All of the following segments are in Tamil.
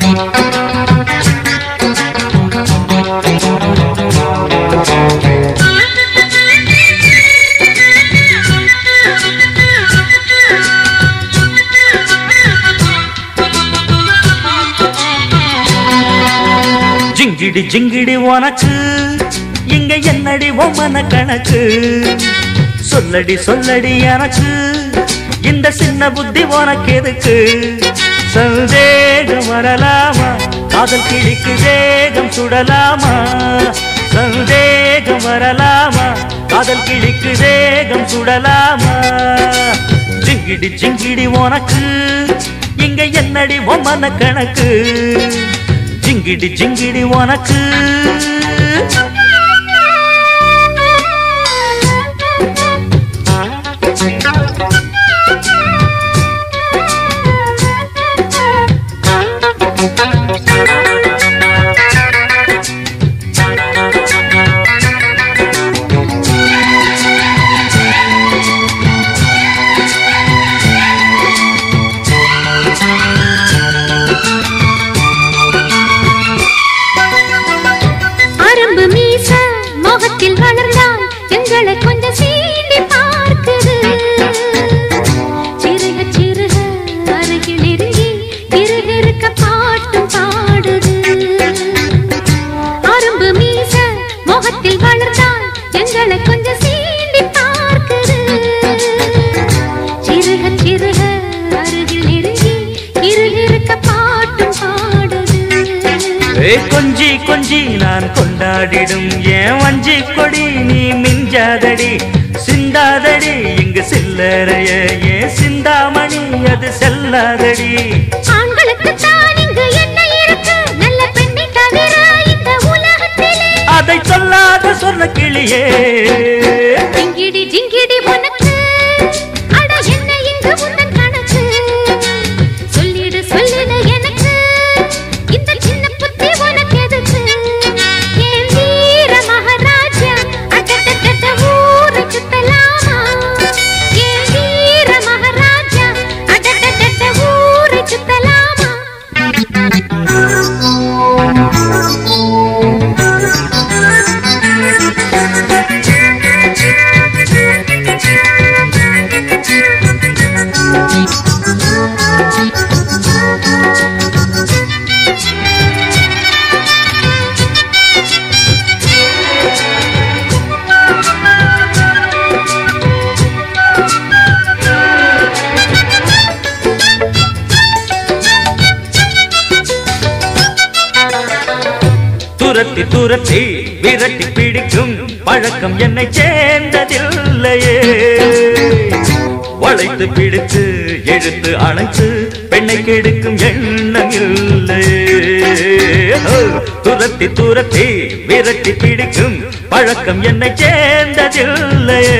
ஜிங்கிடி ஜிங்கிடி உனக்கு இங்க என்னடி ஒம்மன கணக்கு சொல்லடி சொல்லடி எனக்கு இந்த சின்ன புத்தி உனக்கு எதுக்கு சந்தேகம் வரலாமா காதல் கிழிக்கு வேகம் சுடலாமா சந்தேகம் வரலாமா காதல் கிழிக்கு வேகம் சுடலாமா ஜிங்கிடி ஜிங்கிடி உனக்கு இங்க என்னடி ஒம்மன கணக்கு ஜிங்கிடி ஜிங்கிடி உனக்கு அரும்பு மீச முகத்தில் வளர்ந்தால் எங்களை கொஞ்சம் சீண்டி பார்க்குது சிறுக சிறுக அருகில் நெருங்கி கிருகிருக்க பாட்டும் பாடுது அரும்பு மீச முகத்தில் வளர்ந்தால் எங்களை கொஞ்சம் சீண்டி பார்க்குது சிறுக சிறுக அருகில் நெருங்கி கிருகிருக்க பாட்டும் பாடுது ஏ கொஞ்சி கொஞ்சி நான் கொண்டாடிடும் ஏன் வஞ்சி கொடி நீ மிஞ்சாதடி சிந்தாதடி இங்கு சில்லறைய ஏன் சிந்தாமணி அது செல்லாதடி ஆண்களுக்கு தான் இங்கு என்ன இருக்கு நல்ல பெண்ணை தவிர இந்த உலகத்திலே அதை சொல்லாத சொன்ன கிளியே ஜிங்கிடி ஜிங்கிடி உனக்கு அட என்ன இங்கு உந்தன் கணக்கு சொல்லிடு சொல்லிடு எனக்கு இந்த சின்ன புத்தி உனக்கு எதுக்கு என் வீர மகாராஜா அடடடட ஊரை சுத்தலாமா என் வீர மகாராஜா அடடடட ஊரை சுத்தலாமா துரத்தி துரத்தி விரட்டி பிடிக்கும் பழக்கம் என்னை சேர்ந்ததில்லையே வளைத்து பிடித்து எடுத்து அணைத்து பெண்ணை கெடுக்கும் எண்ணம் இல்லையே துரத்தி துரத்தி விரட்டி பிடிக்கும் பழக்கம் என்னை சேர்ந்ததில்லையே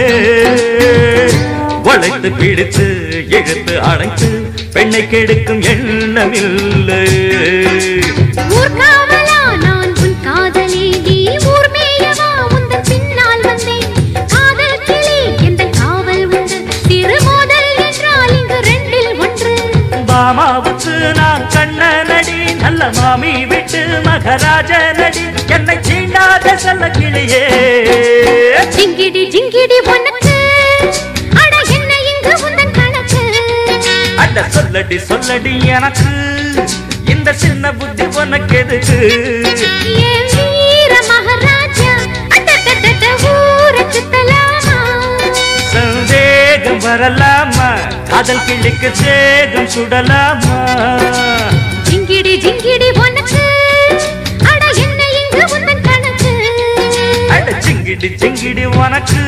வளைத்து பிடித்து எடுத்து அணைத்து பெண்ணை கெடுக்கும் எண்ணம் இல்லையே ஊர்காவலா நான் உன் காதலி நீ ஊர் மேயவா உந்தன் பின்னால் வந்தேன் காதல் கிளி எந்த காவல் உண்டு திருமோதல் என்றால் இங்கு ரெண்டில் ஒன்று பாமாவுக்கு நான் கண்ணனடி நல்ல மாமி விட்டு மகராஜ நடி என்னை சீண்டாத செல்ல கிளியே ஜிங்கிடி ஜிங்கிடி உனக்கு அட என்ன இங்கு உந்தன் கணக்கு அட சொல்லடி சொல்லடி எனக்கு இந்த சின்ன புத்தி உனக்கு எதுக்கு என் வீர மகாராஜா அடடடட ஊரை சுத்தலாமா சந்தேகம் வரலாமா காதல் கிளிக்கு சேகம் சுடலாமா ஜிங்கிடி ஜிங்கிடி உனக்கு அட என்ன இங்கு உந்தன் கணக்கு அட சிங்கிடி சிங்கிடி உனக்கு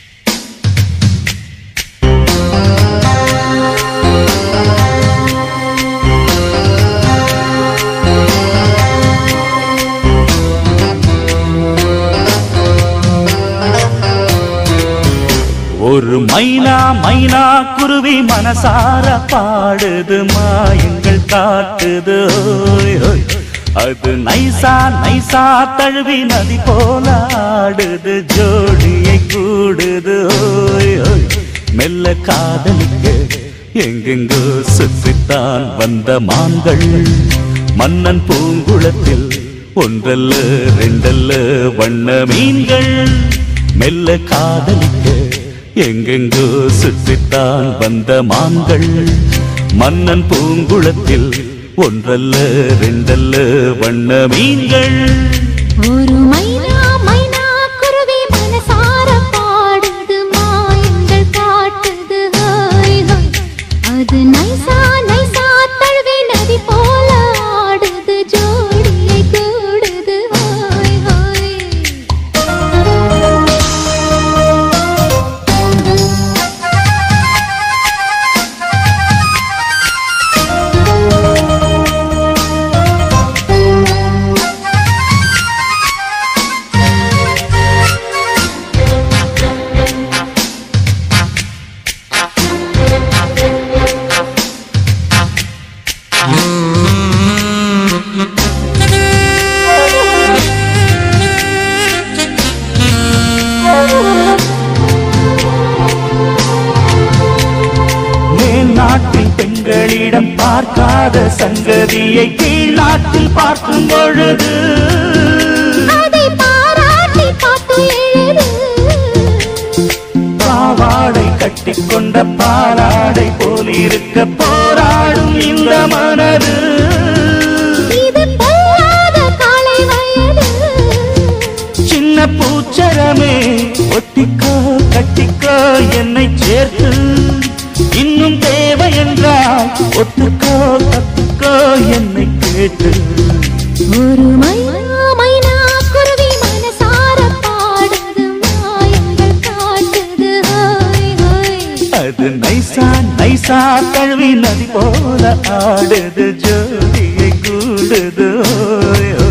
ஆ ஒரு மைனா மைனா குருவி மனசார பாடுது மாயங்கள் காட்டுது ஓய், ஓய். அது நைசா நைசா தழுவி நதி போல ஆடுது ஜோடியை கூடுது ஓய், ஓய். மெல்ல காதலிக்க எங்கெங்கோ சுற்றித்தான் வந்த மான்கள் மன்னன் பூங்குளத்தில் ஒன்றல்ல ரெண்டல்ல வண்ண மீன்கள் மெல்ல காதலிக்க எங்கெங்கோ சுற்றித்தான் வந்த மான்கள் மன்னன் பூங்குளத்தில் ஒன்றல்ல ரெண்டல்ல வண்ண மீன்கள் ஒரு மைனா மைனா குருவி மனசார பாடுது மாயங்கள் காட்டுது ஹோய் ஹோய் அது நைசா நைசா தழுவி நதி போல ஆடுது ஜோடியை கூடுது ஹோய் ஹோய் மேல் நாட்டில் பெண்களிடம் பார்க்காத சங்கதியை கீழ் நாட்டில் பார்க்கும் பொழுது அதை பாராட்டி பாட்டு எழுது பாவாடை கட்டிக்கொண்ட பாலாடை போலிருக்க போராடும் இந்த மனது இது பொல்லாத காலை வயது சின்ன பூச்சரமே ஒட்டிக்கோ கட்டிக்கோ என்னை சேர்த்து இன்னும் தேவை என்றால் ஒத்துக்கோ கத்துக்கோ என்னை கேட்டு ஒரு மைனா மைனா குருவி மனசார பாடுது மாயங்கள் காட்டுது ஹோய் ஹோய் அது நைசா நைசா தழுவி நதி போல ஆடுது ஜோதியை கூடுது ஓய், ஓய்.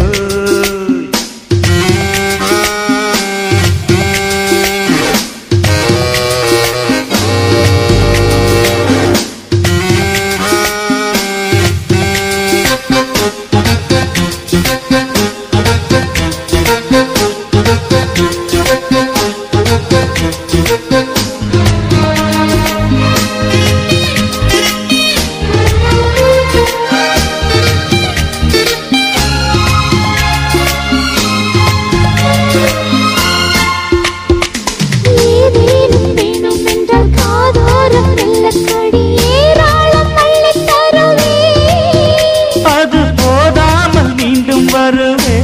ஏதேனும் வேணும் என்றால் காதோரம் வெள்ளக்கடி ஏராளம் அள்ளித் தருவே அது போதாமல் மீண்டும் வருவே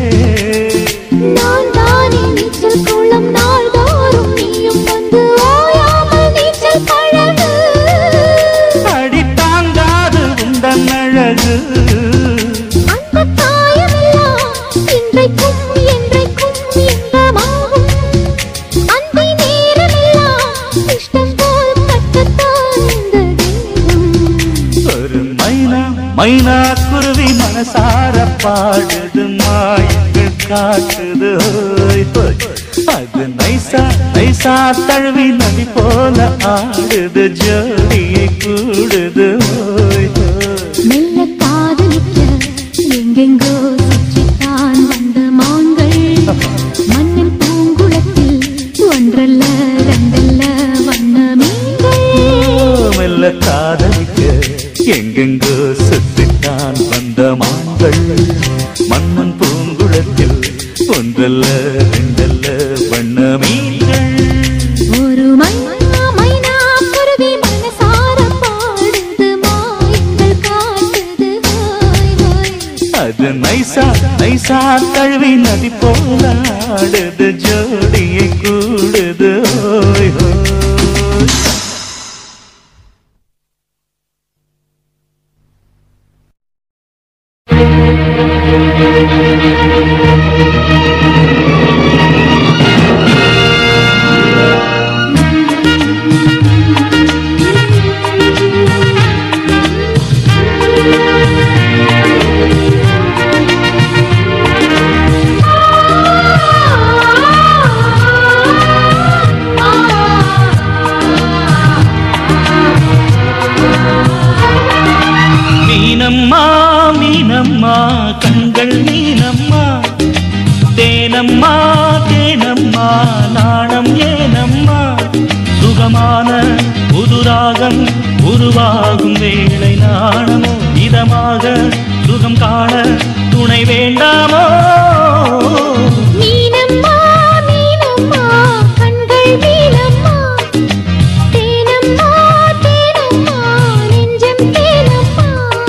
நான் தானே நீச்சல் குளம் நாள்தோறும் நீயும் வந்து ஓயாமல் நீச்சல் பழகு அடி தாங்காது உந்தன் அழகு அந்த காயமெல்லாம் இன்றைக்கும் என்றைக்கும் இன்பமாகும் அந்தி நேரமெல்லாம் இஷ்டம் போல் கட்டத்தான் இந்த தேகம் ஒரு மைனா மைனா குருவி மனசார பாடுது மாயங்கள் காட்டுது ஓய், ஓய். அது நைசா நைசா தழுவி நதி போல ஆடுது ஜோடியை கூடுது ஓய், ஓய். மெல்ல காதலிக்க எங்கெங்கோ சுற்றித்தான் வந்த மான்கள் மண்ணின் பூங்குளத்தில் ஒன்றல்ல ரெண்டல்ல வண்ண மீன்கள் மெல்ல காதலிக்க எங்கெங்கோ சுற்றித்தான் வந்த மான்கள் மன்னன் பூங்குளத்தில் ஒன்றல்ல ரெண்டல்ல வண்ண மீன்கள் ஒரு மைனா மைனா குருவி மனசார பாடுது மாயங்கள் காட்டுது ஹோய் ஹோய் அது நைசா நைசா தழுவி நதி போல ஆடுது ஜோடியை கூடுது ஓய், ஓய். ஆ ராகம் உருவாகும் வேளை நாணமோ இதமாக சுகம் காண துணை வேண்டாமோ மீனம்மா மீனம்மா கண்கள் மீனம்மா தேனம்மா தேனம்மா நெஞ்சம் தேனம்மா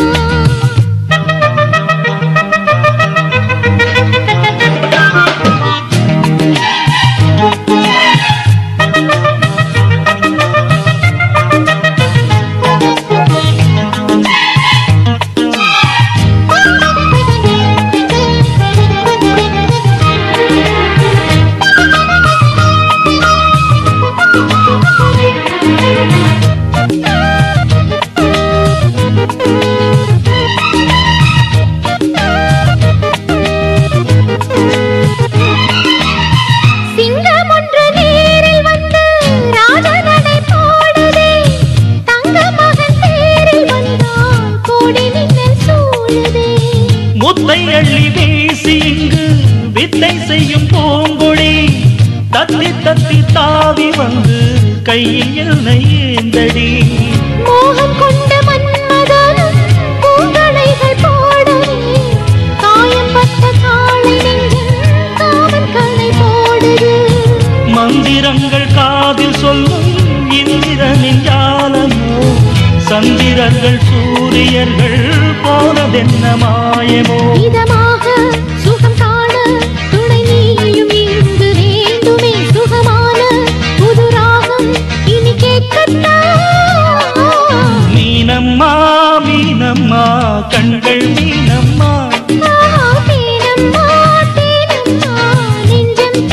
சிங்கம் ஒன்று நேரில் வந்து ராஜநடை போடுதே தங்க மகன் தேரில் வந்தால் கோடி மின்னல் சூழுதே முத்தை அள்ளி வீசி இங்கு வித்தை செய்யும் பூங்கொடி தத்தி தத்தி தாவி வந்து கையில் என்னை ஏந்தடி மோகம் கொண்ட மன்மதனும் பூங்களைகள் போடவே காயம் பட்ட காளை நெஞ்சில் காமன் கலை போடுது மந்திரங்கள் காதில் சொல்லும் இந்திரனின் ஜாலமோ சந்திரர்கள் சூரியர்கள் போனதென்ன மாயமோ இதமாக சுகம் காண துணை நீயும் இங்கு வேண்டுமே சுகமான புது ராகம் இனி கேட்கத்தான் மீனம்மா மீனம்மா கண்கள் மீனம்மா ஆஹா, தேனம்மா, தேனம்மா, நெஞ்சம்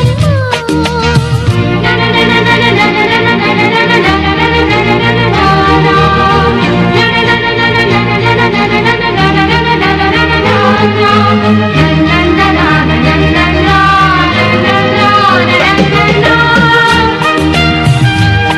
தேனம்மா.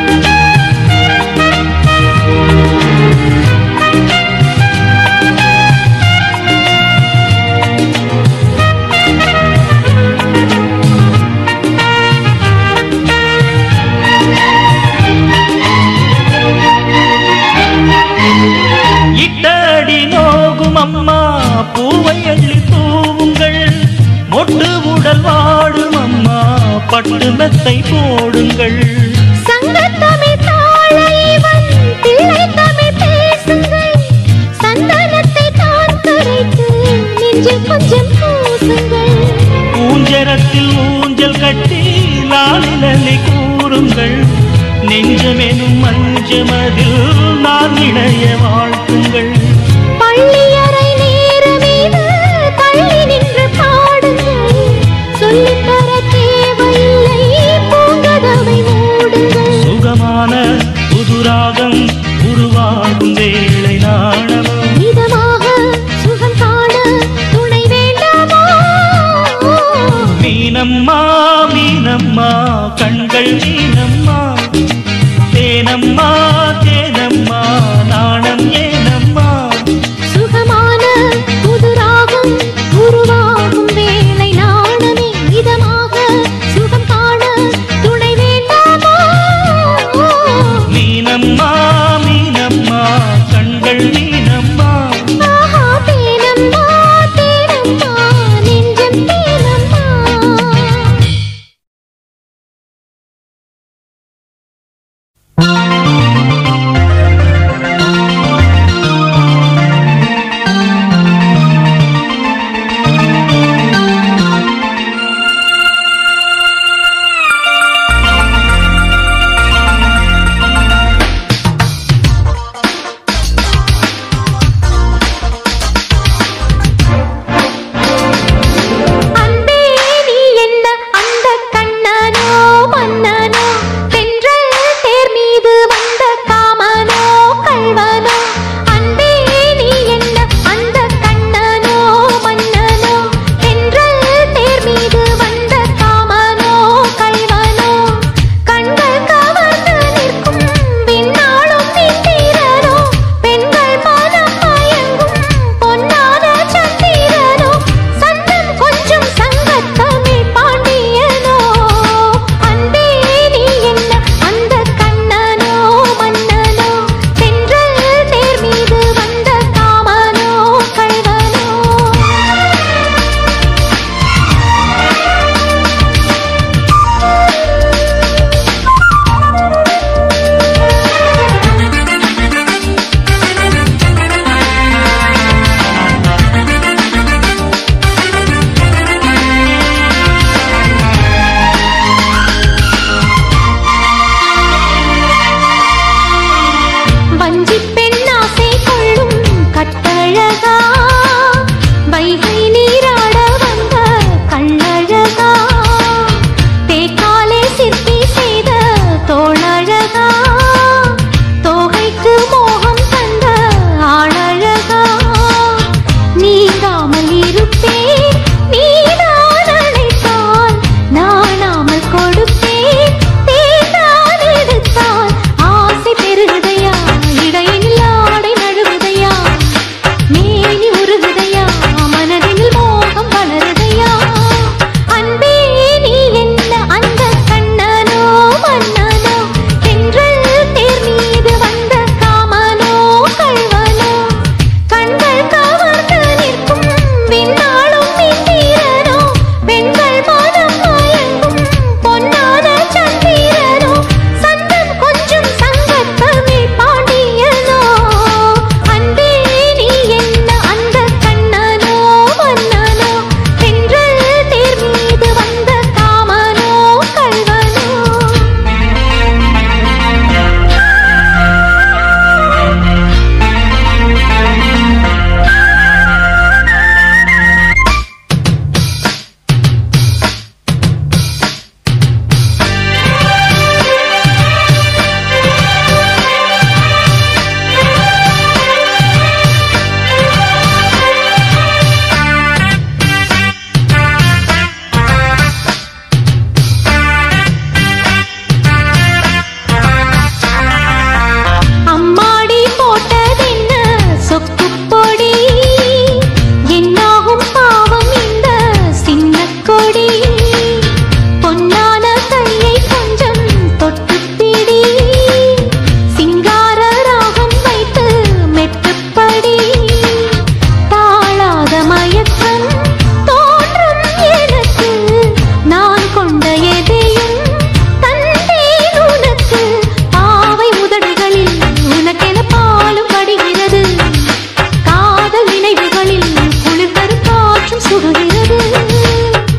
இட்டடி நோகும் அம்மா பூவை அள்ளி தூவுங்கள் மொட்டு உடல் வாடும் அம்மா பட்டு மெத்தை போடுங்கள் சங்கத்தமிழ் தாளைவன் பிள்ளை தமிழ் பேசுங்கள் சந்தனத்தை தான் கரைத்து நெஞ்சில் கொஞ்சம் பூசுங்கள் ஊஞ்சரத்தில் ஊஞ்சல் கட்டி லாலிலி கூறுங்கள் நெஞ்சமெனும் மஞ்சமதில் நான் இணைய வாழ்த்துங்கள் பள்ளியறை நேரமீது தள்ளி நின்று பாடுங்கள் சொல்லித் தர தேவையில்லை பூங்கதவை மூடுங்கள் சுகமான புதுராகம் உருவாகும் வேளை நாணமோ இதமாக சுகம் காண துணை வேண்டாமோ மீனம்மா மீனம்மா கண்கள் மீனம்மா தேனம்மா தேனம்மா நாணம் ஏனம்மா சுகமான புது ராகம் உருவாகும் வேளை நாணமே இதமாக சுகம் காண துணை வேண்டாமோ மீனம்மா மீனம்மா கண்கள் மீனம்மா ஆஹா, தேனம்மா, தேனம்மா, நெஞ்சம் தேனம்மா. ஆ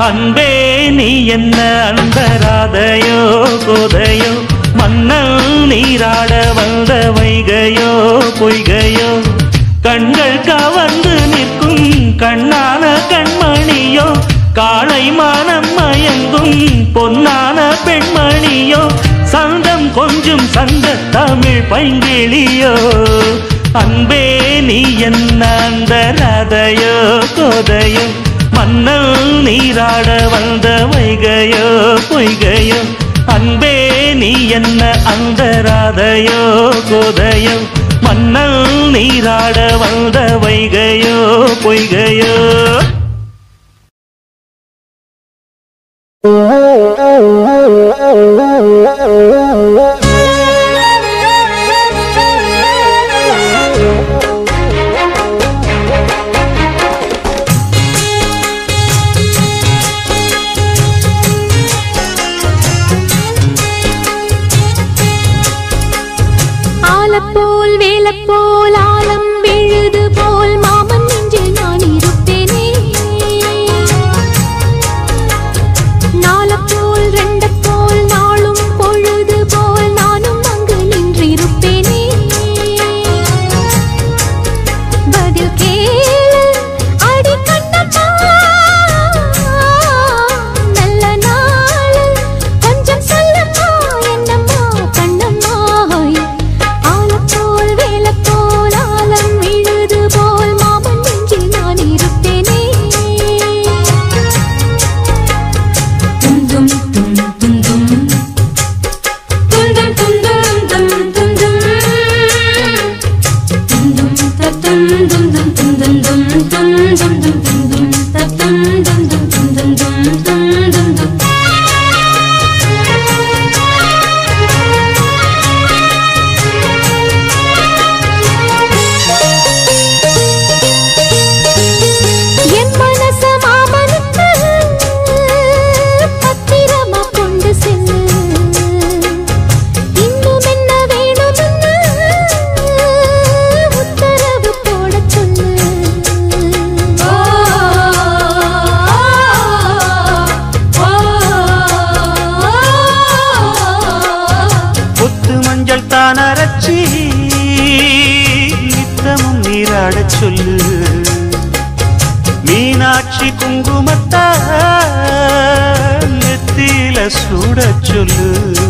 அன்பே நீ என்ன அன்பராதையோ கோதையோ மன்னல் நீராட வந்த வைகையோ பொய்கையோ கண்கள் கவர்ந்து நிற்கும் கண்ணான கண்மணியோ காளை மானம் மயங்கும் பொன்னான பெண்மணியோ சந்தம் கொஞ்சம் சந்த தமிழ் பைங்கிளியோ அன்பே நீ என்ன அந்த ரதையோ கோதையோ மன்னல் நீராட வந்த வைகையோ பொய்கையோ அன்பே நீ என்ன அந்த ராதையோ கோதையோ மன்னல் நீராட வந்த வைகையோ பொய்கையோ ஆலப்போல் வேலப்போல் ஆலம் விழுது போல் மாமன் நெஞ்சில் நான் இருப்பேனே நாலப்போல் ரெண்டப்போல் நாளும் பொழுது போல் நானும் அங்கு நின்றிருப்பேனே பதில் கேளு அடி கண்ணம்மா நல்ல நாள் கொஞ்சம் சொல்லம்மா என்னம்மா கண்ணம்மா ஆலப்போல் வேலப்போல் ஆலம் விழுது போல் மாமன் நெஞ்சில் நான் இருப்பேனே துந்தும் தும் துந்தும் துந்தும் துந்தும் தும் துந்தும் துந்தும் தத்தும் துந்தும் துந்தும் தும் தும் துந்தும் துந்தும் தத்தும் துந்தும் துந்தும் தும் தும் துந்தும் என் மனச மாமனுக்கு பத்திரமா கொண்டு செல்லு இன்னும் என்ன வேணும்னு உத்தரவு போடச் சொல்லு ஓ புத்து மஞ்சள் தான் அரைச்சி நித்தமும் நீராடச் சொல்லு மீனாட்சி குங்குமத்தா நெத்தியில சூடச் சொல்லு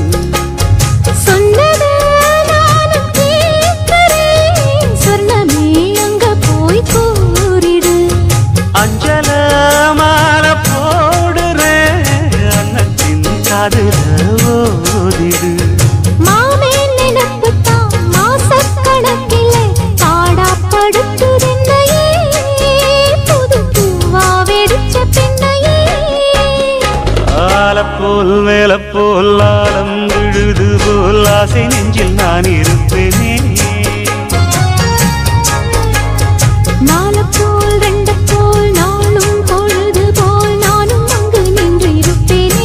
சொன்னத நானும் கேட்கிறேன் சொர்ணமே அங்க போய் கூறிடு அஞ்சல மாலை போடுறேன் அன்னத்தின் காதுல ஓதிடு மாமே நினப்புத்தான் மாசக்கணக்கிலே பாடாப்படுத்துதென்னையே புது பூவா வெடிச்ச பெண்ணையே ஆலப்போல் மேலப்போல் ஆலம் விழுது போல் ஆசை நெஞ்சில் நான் இருப்பேனே நாலப்போல் ரெண்டப்போல் நாளும் பொழுது போல் நானும் அங்கு நின்றிருப்பேனே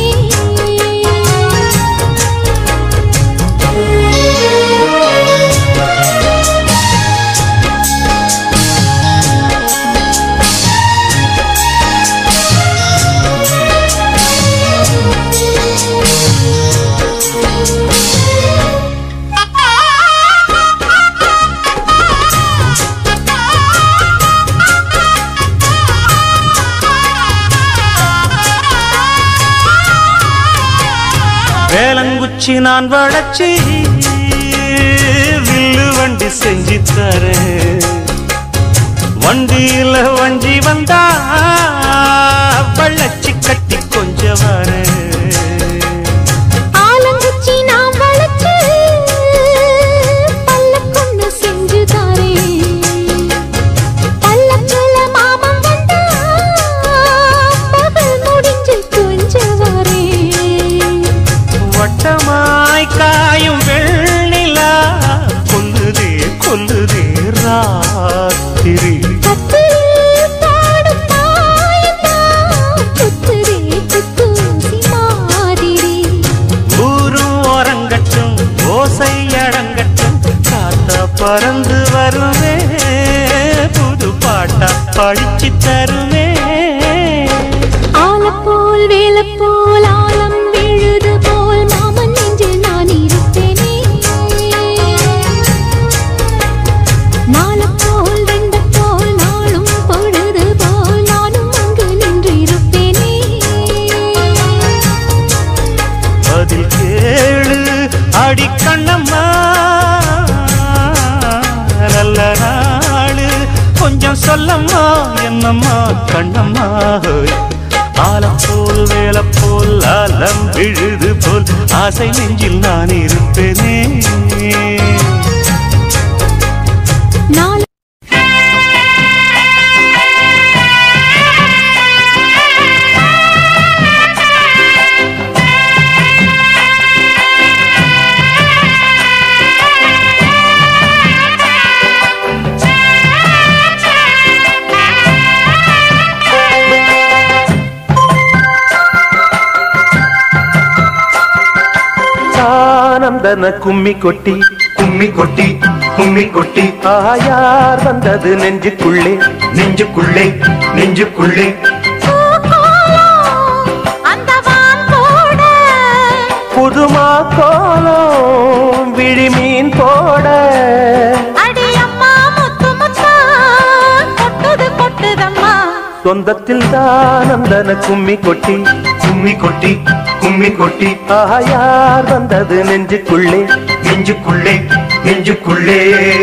வேலங்குச்சி நான் வளச்சி வில்லு வண்டி செஞ்சு தரேன் வண்டியில வஞ்சி வந்தா வள்ளச்சி கட்டி கொஞ்சம் வரேன் ஆலங்குச்சி நான் வளைச்சு பல்லக்கொன்னு செஞ்சு தாரேன் பல்லக்குல மாமன் வந்தா பகல் முடிஞ்சு கொஞ்சம் வரேன் வட்டமாய் காயும் வெண்ணிலா கொல்லுதே கொல்லுதே ராத்திரி கத்திரில் பாடும் தாயந்தான் குத்துதே குத்தூசி மாதிரி ஊரும் ஓரங்கட்டும் ஓசை அடங்கட்டும் காத்தா பறந்து வருவே புது பாட்டா படிச்சு தருவே ஆலப்போல் கண்ணம்மா என்னம்மா கண்ணம்மா ஹோய் ஆலப்போல் வேலப்போல் ஆலம் விழுது போல் ஆசை நெஞ்சில் நான் இருப்பேனே நாளை ஆனந்தன கும்மி கொட்டி கும்மி கொட்டி கும்மி கொட்டி ஆயார் வந்தது நெஞ்சுக்குள்ளே நெஞ்சுக்குள்ளே நெஞ்சுக்குள்ளே அந்த வான் போட புதுமா கோலம் விழிமீன் போட அடியம்மா முத்து முத்தா கொட்டுது கொட்டுதம்மா சொந்தத்தில் தானந்தன கும்மி கொட்டி கும்மி கொட்டி கும்மி கொட்டி ஆயார் வந்தது நெஞ்சுக்குள்ளே நெஞ்சுக்குள்ளே நெஞ்சுக்குள்ளே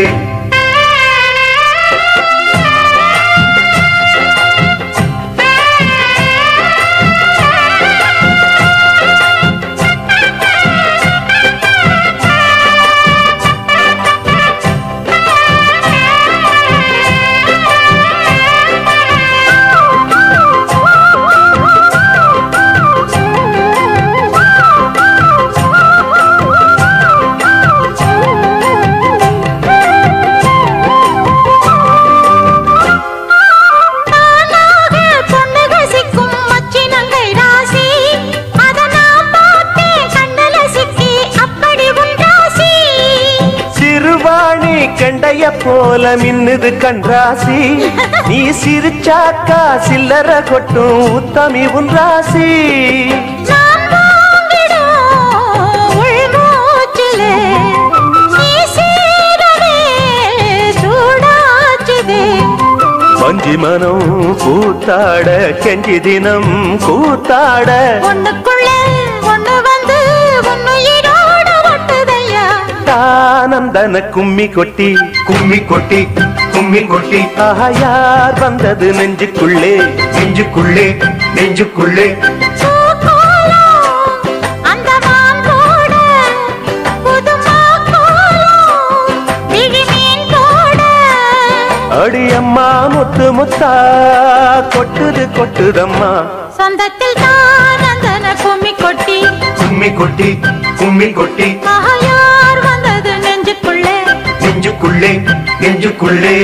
தானாக பொண்ணுக சிக்கும் மச்சினங்கை ராசி அத நான் பார்த்தேன் கண்டல சிக்கி அப்படி உன் ராசி சிறுவாணி கண்டைய போல மின்னுது கண்ராசி நீ சிரிச்சாக்கா சில்லற கொட்டும் உத்தமி உன் ராசி நான் வாங்கிடும் உள்மூச்சிலே நீ சீரவே சூடாச்சுதே வஞ்சி மனம் கூத்தாட கெஞ்சி தினம் கூத்தாட ஒண்ணுக்குள்ளே ஒண்ணு வந்து உன்னுயிரோட ஒட்டுதையா தானந்தன கும்மி கொட்டி கும்மி கொட்டி கும்மி கொட்டி ஆயார் வந்தது நெஞ்சுக்குள்ளே நெஞ்சுக்குள்ளே நெஞ்சுக்குள்ளே பூக்கோலம் அந்த மாங்கோட புதுமா கோலம் விழிமீன் போட அடியம்மா முத்து முத்தா கொட்டுது கொட்டுதம்மா சொந்தத்தில் தான் அந்தன கும்மி கொட்டி கும்மி கொட்டி கும்மி கொட்டி ஆயார் வந்தது நெஞ்சுக்குள்ளே நெஞ்சுக்குள்ளே நெஞ்சுக்குள்ளே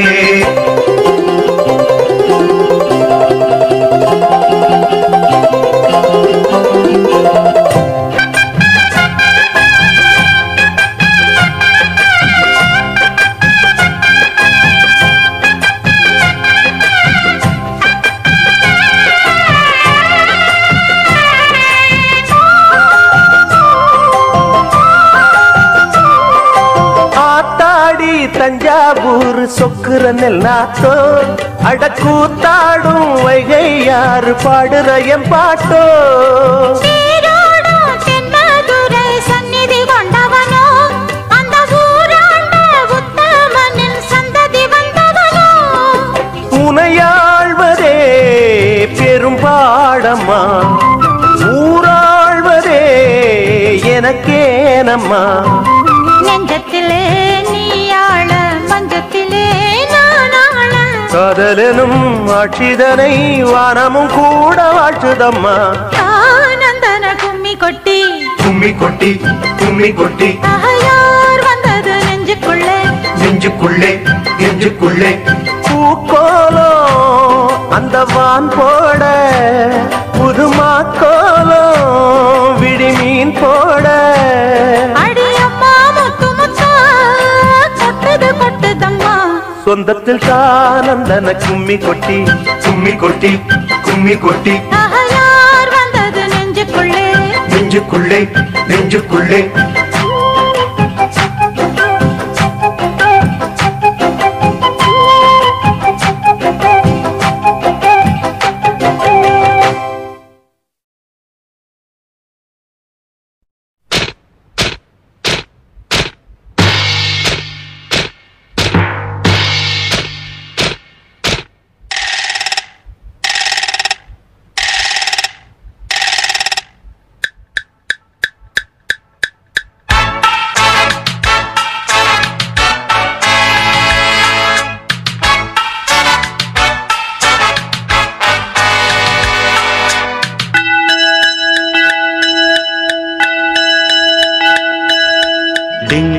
ஆத்தாடி தஞ்சாவூர் சொக்குற நெல்லாத்தோ அடக்கூத்தாடும் வைகை யாரு பாடுற என் பாட்டோ சீரோடும் தென்மதுரை சந்நிதி கொண்டவனோ அந்த ஊராண்ட உத்தமனின் சந்ததி வந்தவனோ உனையாழ்வதே பெரும் பாடம்மா ஊராழ்வதே எனக்கேனம்மா நெஞ்சத்திலே நீயாள மஞ்சத்திலே நானாள காதலனும் ஆட்சிதனை வானமும் கூட வாழ்த்துதம்மா ஆனந்தன கும்மி கொட்டி கும்மி கொட்டி கும்மி கொட்டி ஆயார் வந்தது நெஞ்சுக்குள்ளே நெஞ்சுக்குள்ளே நெஞ்சுக்குள்ளே பூக்கோலோ அந்த வான் போட புதுமா கோலோ விழிமீன் போட அடியம்மா முத்து முத்தா கொட்டுது கொட்டுதம்மா சொந்தத்தில் தானந்தன கும்மி கொட்டி கும்மி கொட்டி கும்மி கொட்டி ஆயார் வந்தது நெஞ்சுக்குள்ளே நெஞ்சுக்குள்ளே நெஞ்சுக்குள்ளே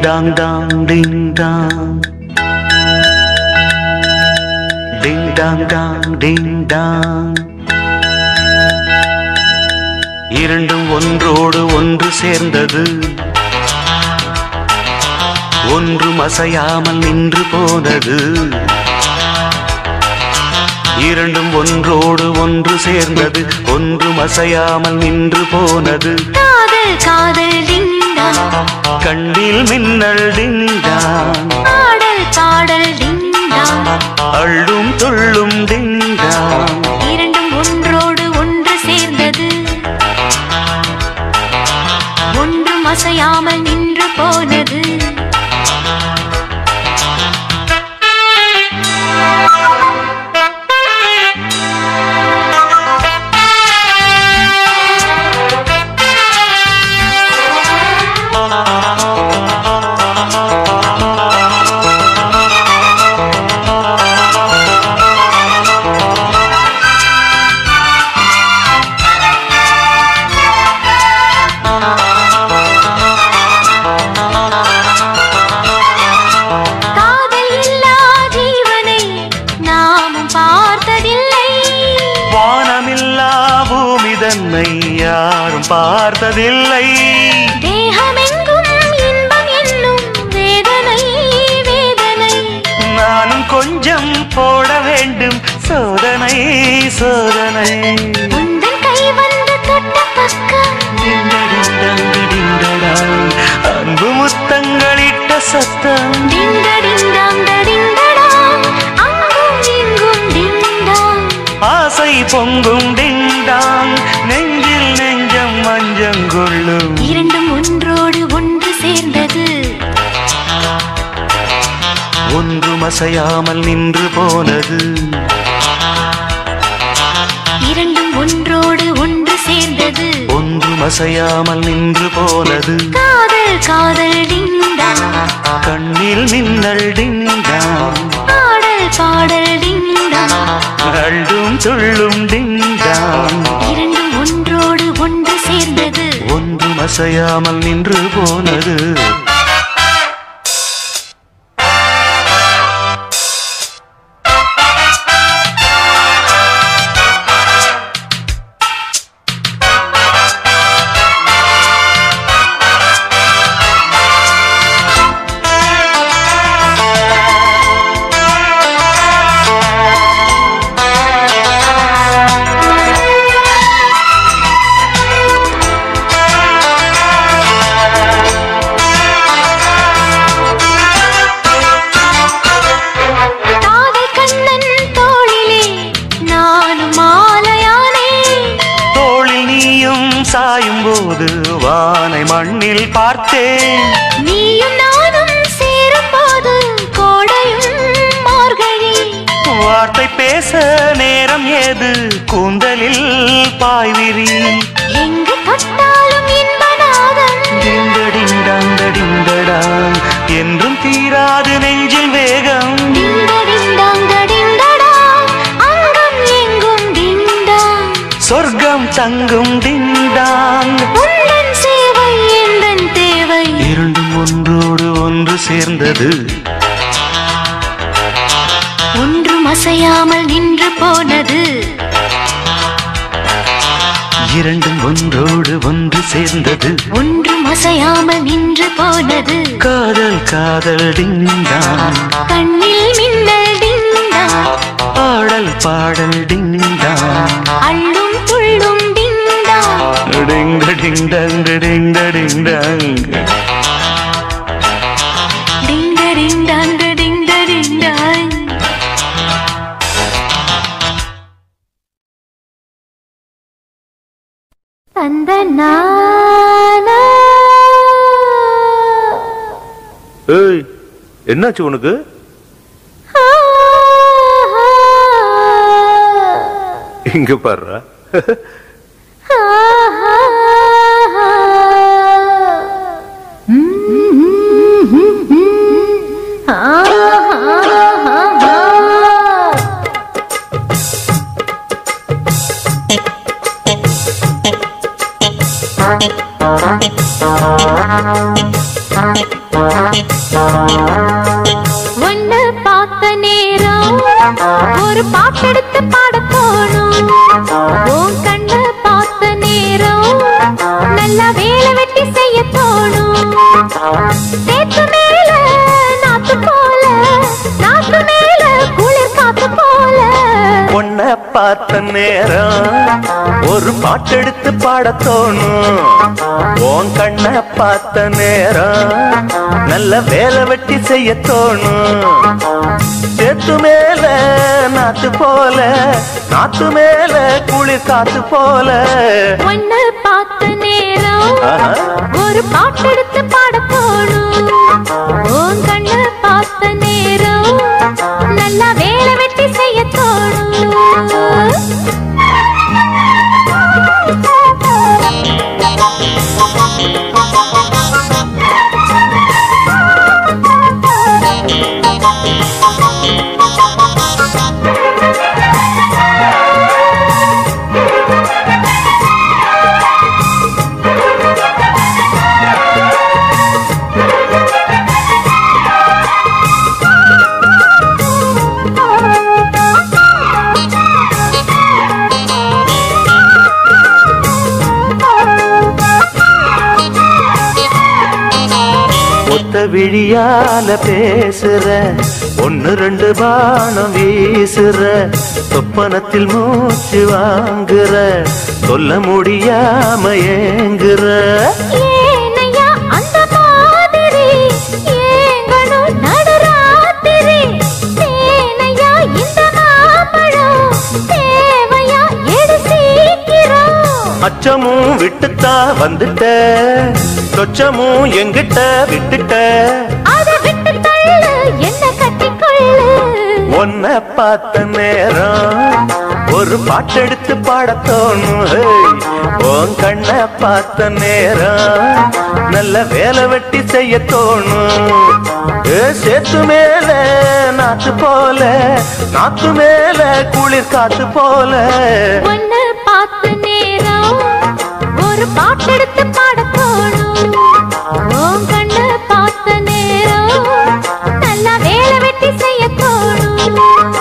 டாங் டாங் டிங் டாங் டிங் டாங் டாங் டிங் டாங் இரண்டும் ஒன்றோடு ஒன்று சேர்ந்தது ஒன்றும் அசையாமல் நின்று போனது இரண்டும் ஒன்றோடு ஒன்று சேர்ந்தது ஒன்றும் அசையாமல் நின்று போனது காதல் காதல் டிங்கா கண்ணில் மின்னல் டிங்டான் பாடல் பாடல் டிங்கா அள்ளும் துள்ளும் டிங்டான் இரண்டும் ஒன்றோடு ஒன்று சேர்ந்தது ஒன்றும் அசையாமல் நின்று போனது காதல் இல்லா ஜீவனை நாமும் பார்த்ததில்லை வானமில்லா பூமி தன்னை யாரும் பார்த்ததில்லை தேகமெங்கும் இன்பம் என்னும் வேதனை வேதனை நானும் கொஞ்சம் போட வேண்டும் சோதனை சோதனை உந்தன் கை வந்து தொட்ட பக்கம் டிண்டடிண்டங்கடிண்டடா, அன்பு முத்தங்களிட்ட சத்தம் டிங்கடிண்டாங்கடிண்டடா அங்கும் இங்கும் டிண்டாங் ஆசை பொங்கும் டிண்டாங் நெஞ்சில் நெஞ்சம் மஞ்சங்கொள்ளும் இரண்டும் ஒன்றோடு ஒன்று சேர்ந்தது ஒன்றும் அசையாமல் நின்று போனது இரண்டும் ஒன்றோடு ஒன்று சேர்ந்தது ஒன்றும் அசையாமல் நின்று போனது காதல் காதல் டிண்டா கண்ணில் மின்னல் டிண்டாங் பாடல் பாடல் டிண்டா அள்ளும் துள்ளும் டிண்டாங் இரண்டும் ஒன்றோடு ஒன்று சேர்ந்தது ஒன்றும் அசையாமல் நின்று போனது காதல் கண்ணன் தோளிலே நானும் மாலையானே தோளில் நீயும் சாயும் போது வானை மண்ணில் பார்த்தேன் நீயும் நானும் சேரும் போது கோடையும் மார்கழி வார்த்தை பேச நேரம் ஏது கூந்தலில் பாய்விரி எங்கு தொட்டாலும் இன்பநாதம் டிண்டடிண்டடிண்டடாங் என்றும் தீராது நெஞ்சில் வேகம் டிண்டடிண்டாங்கடிண்டடா அங்கும் எங்கும் டிண்டா சொர்க்கம் தங்கும் டிண்டாங் உந்தன் சேவை எந்தன் தேவை இரண்டும் ஒன்றோடு ஒன்று சேர்ந்தது ஒன்றும் அசையாமல் நின்று போனது இரண்டும் ஒன்றோடு ஒன்று சேர்ந்தது ஒன்றும் அசையாமல் நின்று போனது காதல் காதல் டிண்டாங் கண்ணில் மின்னல் டிண்டா பாடல் பாடல் டிண்டாங் அள்ளும் துள்ளும் டிண்டா டிங்க டிண்டங் டிங்க டிண்டங் டிங்கடிண்டாங்க டிங்கடிண்டாய் அந்த நானா ஏய் என்னாச்சு உனக்கு இங்க பாருடா ஆ ஒன்னு பார்த்த நேரம் ஒரு பாட்டெடுத்து பாட தோணும் உன் கண்ண பார்த்த நேரம் நல்லா வேலை வெட்டி செய்ய தோணும் சேத்து மேல நாத்து போல நாத்து மேல குளிர் காத்து போல பொண்ண பார்த்த நேரம் ஒரு பாட்டெடுத்து பாட தோணும் உன் கண்ண பார்த்த நேரம் நல்ல வேலை வெட்டி செய்ய தோணும் சேத்து மேல நாத்து போல நாத்து மேல குளிர் காத்து போல ஒன்னு பார்த்த நேரம் ஆஹா. ஒரு பாட்டெடுத்து பாட தோணும் உன் கண்ண பார்த்த நேரம் நல்லா வேலை வெட்டி செய்ய தோணும் ஒத்த விழியால பேசுற ஒன்னு ரெண்டு பானம் வீசுற சொப்பனத்தில் மூச்சு வாங்குற சொல்ல முடியாம ஏங்குற ஏனையா அந்த மாதிரி ஏங்கணும் நடுராத்திரி தேனையா இந்த மாம்பழம் தேவையா எடு சீக்கிரம் அச்சமும் விட்டுத்தா வந்துட்ட சொச்சமும் எங்கிட்ட விட்டுட்ட அதை விட்டு தள்ளு என்ன கட்டிக்கொள்ளு ஒன்ன பார்த்த நேரம் ஒரு பாட்டெடுத்து பாட தோணும் ஹேய். உன் கண்ண பார்த்த நேரம் நல்ல வேலை வெட்டி செய்ய தோணும் ஏ, சேத்து மேல நாத்து போல நாத்து மேல குளிர் காத்து போல ஒன்னு பார்த்த நேரம் ஒரு பாட்டெடுத்து பாட தோணும் உன் கண்ணு பார்த்த நேரம் நல்லா வேலை வெட்டி செய்ய தோணும்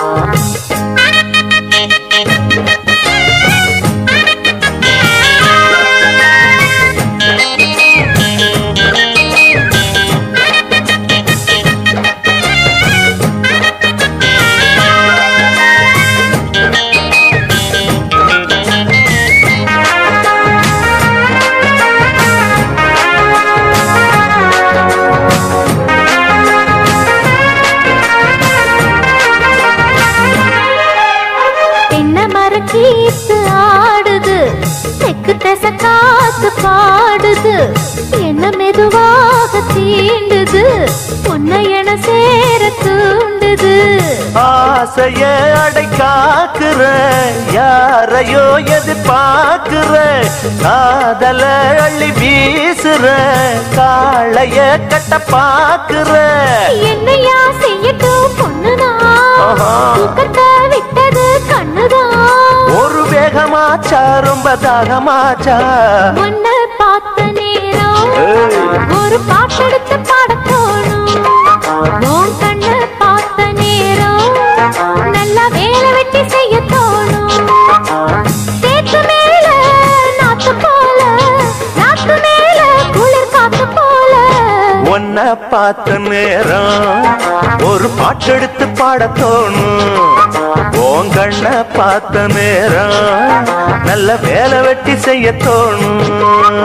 தென்னை மரக்கீத்து ஆடுது தெக்கு தச காத்து பாடுது என்ன மெதுவாக தீண்டுது உன்னை என சேர தூண்டுது ஆசைய அடை காக்குற யாரையோ எதிர்பார்க்கிற காதல அள்ளி வீசுற காளைய கட்ட பாக்குற என்னையா செய்யட்டும் பொண்ணுதான் ஆஹா. தூக்கத்தை விட்டது கண்ணுதான் ஒரு வேகமாச்சா ரொம்ப தாகமாச்சா உன்னை பார்த்த நேரம் ஏய். ஒரு பாட்டெடுத்து பாட தோணும் உன் கண்ணை பார்த்த நேரம் நல்லா வேலை வெட்டி செய்ய தோணும் சேத்து மேல நாத்து போல நாத்து மேல குளிர் காத்து போல உன்னை பார்த்த நேரம் ஒரு பாட்டெடுத்து பாட தோணும் உன் கண்ண பார்த்த நேரம் நல்ல வேலை வெட்டி செய்ய தோணும்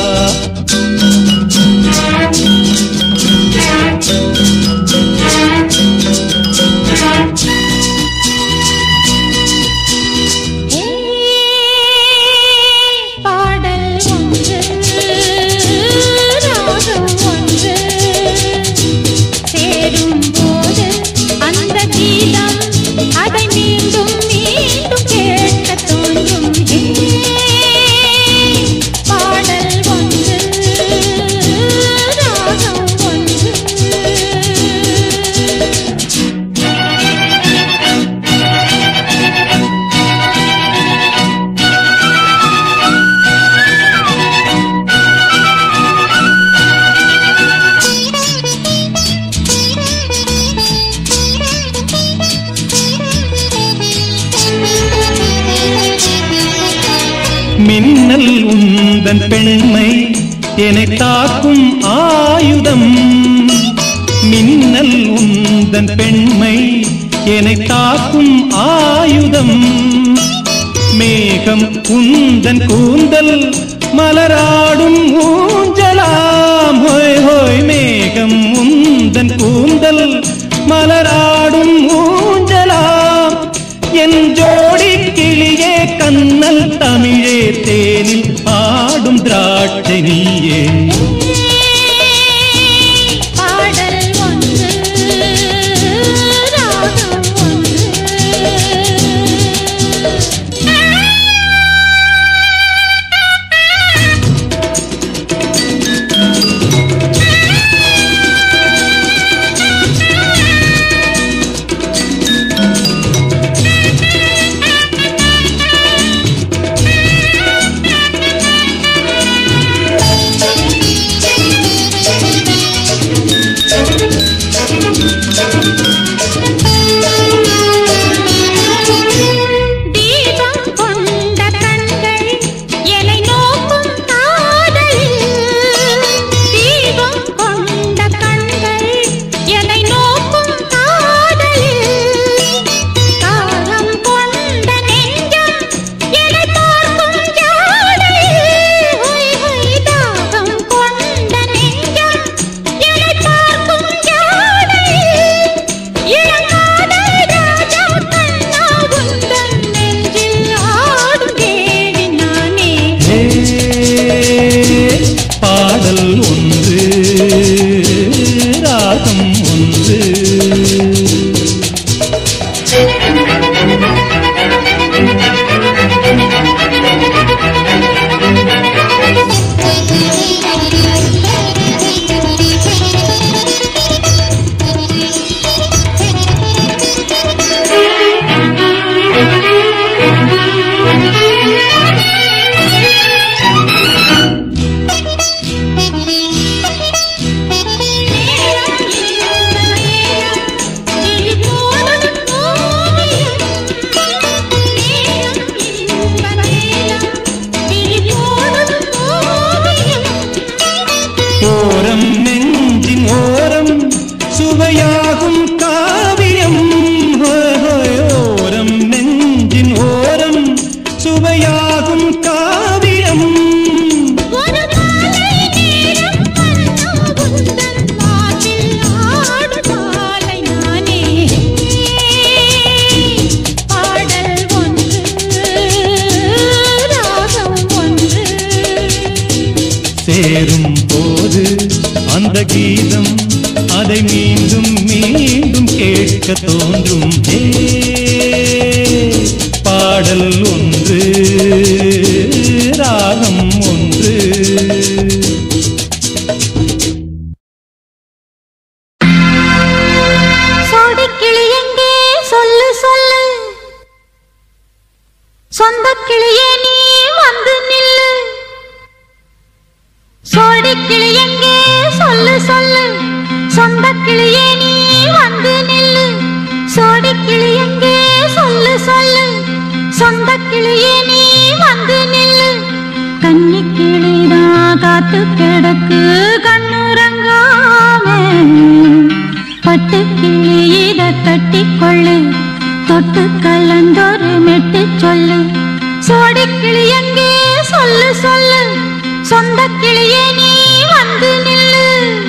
ஆ மின்னல் உந்தன் பெண்மை என்னை தாக்கும் ஆயுதம் மின்னல் உந்தன் பெண்மை என்னை தாக்கும் ஆயுதம் மேகம் உந்தன் கூந்தல் மலராடும் ஊஞ்சலாம் ஹோய் ஹோய் மேகம் உந்தன் கூந்தல் மலராடும் ஊஞ்சலாம் என் ஜோடி கிளியே கண்ணல் தமிழே தேனில் ஆடும் திராட்சை நீயே பாடல் ஒன்று ராகம் ஒன்று தீபம் கொண்ட கண்கள் என்னை நோக்கும் காதலில் தீபம் கொண்ட கண்கள் என்னை நோக்கும் காதலில் தாகம் கொண்ட நெஞ்சம் என்னை பார்க்கும் ஜாடையில் ஹொய் ஹொய் தாகம் கொண்ட நெஞ்சம் என்னை பார்க்கும் ஜாடையில் இளங்காதல் ராஜா கண்ணா உந்தன் நெஞ்சில் ஆடும் தேவி நானே ஏ, பாடல் ஒன்று ராகம் ஒன்று ஓரம் நெஞ்சின் ஓரம் சுவையாகும் காவியம் ஹோய் ஹோய் ஓரம் நெஞ்சின் ஓரம் சுவையாகும் காவியம் ஒரு மாலை நேரம் கண்ணா உந்தன் மார்பில் ஆடும் மாலை நானே பாடல் ஒன்று ராகம் ஒன்று சேரும் போது அந்த கீதம் அதை மீண்டும் மீண்டும் கேட்க தோன்றும் ஏ, பாடல் ஒன்று ராகம் ஒன்று சோடிக்கிளி எங்கே சொல்லு சொல்லு சொந்த கிளியே நீ வந்து நில்லு சோடிக்கிளி எங்கே சொல்லு சொல்லு சொந்த கிளியே நீ வந்து நில்லு சோடிக்கிளி எங்கே சொல்லு சொல்லு சொந்த கிளியே நீ வந்து நில்லு கன்னி கிளிதான் காத்து கிடக்கு கண்ணுறங்காமே பட்டு கிளி இத தட்டி கொள்ளு தொட்டு கலந்தொரு மெட்டு சொல்லு சோடி கிளி எங்கே சொல்லு சொல்லு சொந்த கிளியே நீ வந்து நில்லு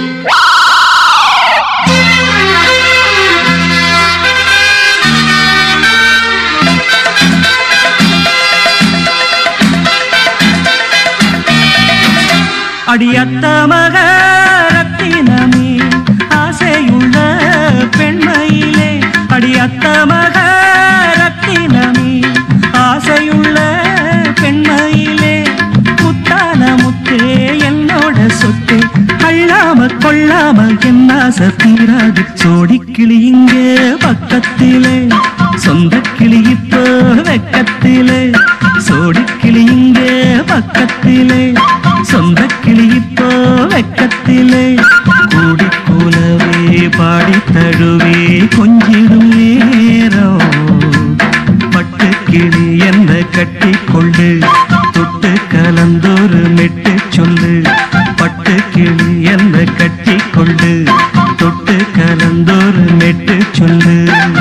அடியத்த மக ரத்தினமே ஆசையுள்ள பெண்மையிலே அடியத்த மக ரத்தினமே ஆசையுள்ள பெண்மையிலே முத்தான முத்தே என்னோட சொத்து அள்ளாம கொள்ளாம என்ன தீராது சோடிக்கிளி இங்கே பக்கத்திலே சொந்த கிளி இப்போ வெக்கத்திலே சோடிக்கிளி இங்கே பக்கத்திலே சொந்த கிளி இப்போ வெக்கத்திலே கூடி போலவே பாடி தழுவே கொஞ்சிடும் நேரம் பட்டு கிளி என்ன கட்டிக்கொண்டு தொட்டு கலந்தொரு மெட்டு சொல்லு பட்டு கிளி என்ன கட்டி கொண்டு தொட்டு கலந்தொரு மெட்டு சொல்லு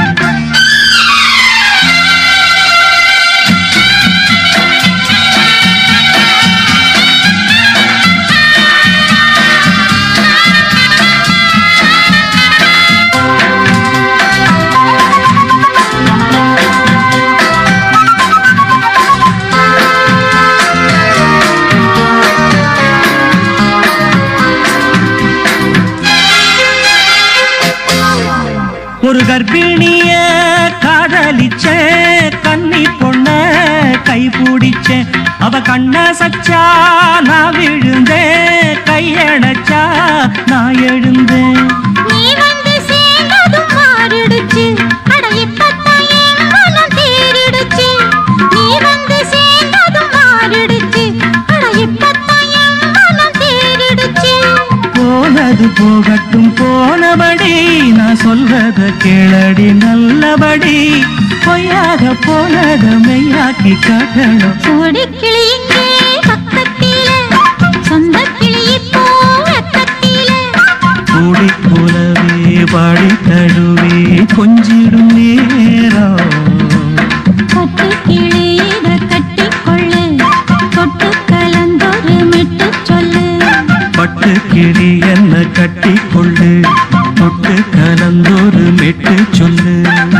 ஒரு கர்ப்பிணிய காதலிச்ச கன்னி பொண்ண கை பிடிச்சேன் அவ கண்ண சச்சா நான் விழுந்தேன் கையடைச்சா நான் எழுந்தேன் நீ வந்து சேர்ந்ததும் மாறிடுச்சு அட இப்பத்தான் என் மனம் தேறிடுச்சு நீ வந்து சேர்ந்ததும் மாறிடுச்சு அட இப்பத்தான் என் மனம் தேறிடுச்சு போனது போகட்டும் போனபடி நான் சொல்வத கேளடி நல்லபடி பொய்யாக போனத மெய்யாக்கி காட்டணும் சோடி கிளி இங்கே பக்கத்திலே சொந்த கிளி இப்போ வெக்கத்திலே கூடி போலவே பாடி தழுவி கொஞ்சிடும் நேரம் பட்டு கிளி இத கட்டிக்கொள்ளு தொட்டு கலந்தொரு மெட்டு சொல்லு பட்டு கிளி என்ன கட்டி கொள்ளு தொட்டு கலந்தொரு மெட்டு சொல்லு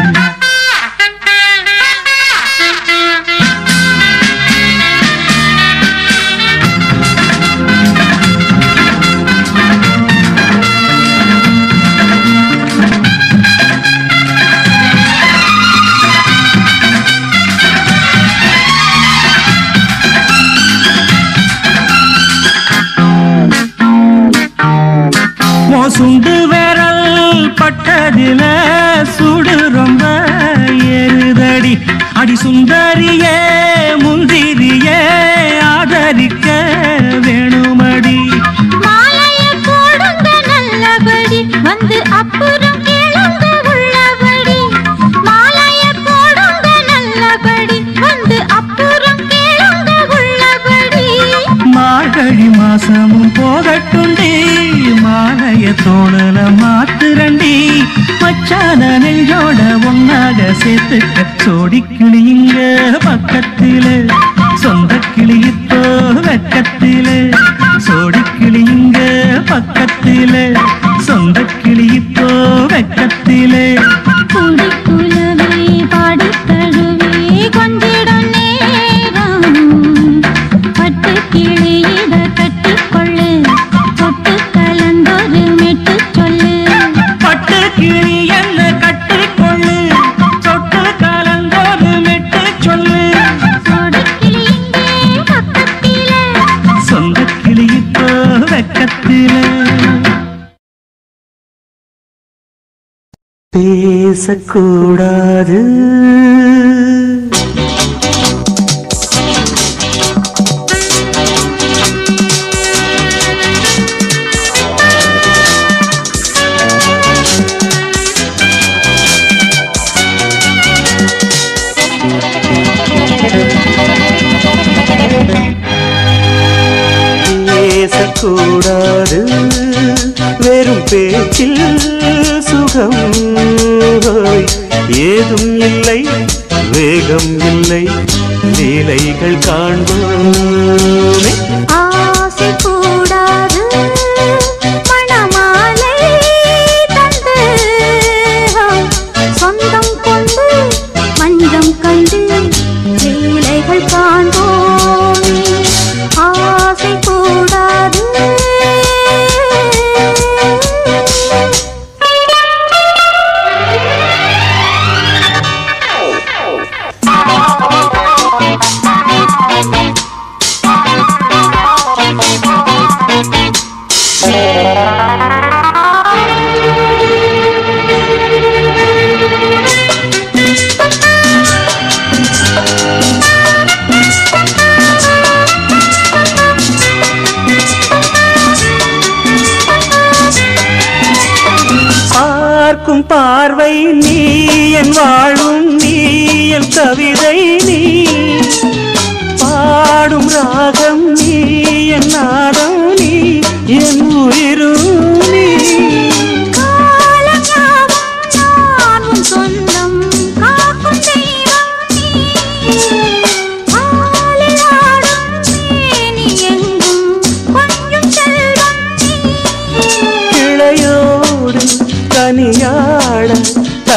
மோசுண்டு விரல் பட்டதில சுடு ரொம்ப ஏறுதடி அடி சுந்தரியே முந்திரியே ஆதரிக்க வேணுமடி மாலைய போடுங்க நல்லபடி வந்து அப்புறம் கேளுங்க உள்ளபடி மாலைய போடுங்க நல்லபடி வந்து அப்புறம் கேளுங்க உள்ளபடி மார்கழி மாசமும் போகட்டுண்டி மாலைய தோழல மாத்துரண்டி மச்சான நெஞ்சோட ஒன்னாக சேர்த்துக்க சோடி கிளியுங்க பக்கத்தில சொந்த கிளியித்தோ வெக்கத்தில சோடி கிளியுங்க பக்கத்தில சொந்த கிளியித்தோ வெக்கத்தில கூடி குலவே பாடி தழுவே கொஞ்சிடும் நேரம் பட்டு கிளி இத கட்டிக்கொள்ளு தொட்டு கலந்தொரு மெட்டு சொல்லு பட்டு கிளி என்ன கட்டிக்கொள்ளு தொட்டு கலந்தோடு மெட்டு சொல்லு சோடி கிளி இங்கே பக்கத்திலே சொந்த கிளியித்தோ வெக்கத்தில பேசக்கூடாது பேசக்கூடாது வெறும் பேச்சில் சுகம் ஹோய். ஏதும் இல்லை வேகம் இல்லை லீலைகள் காண்போமே ஆசை கூடாது மணமாலை தந்து சொந்தம் கொண்டு மஞ்சம் கண்டு லீலைகள் காண்போமே ஆசை கூடாது பார்க்கும் பார்வை நீ என் வாழும் நீ என் கவிதை நீ பாடும்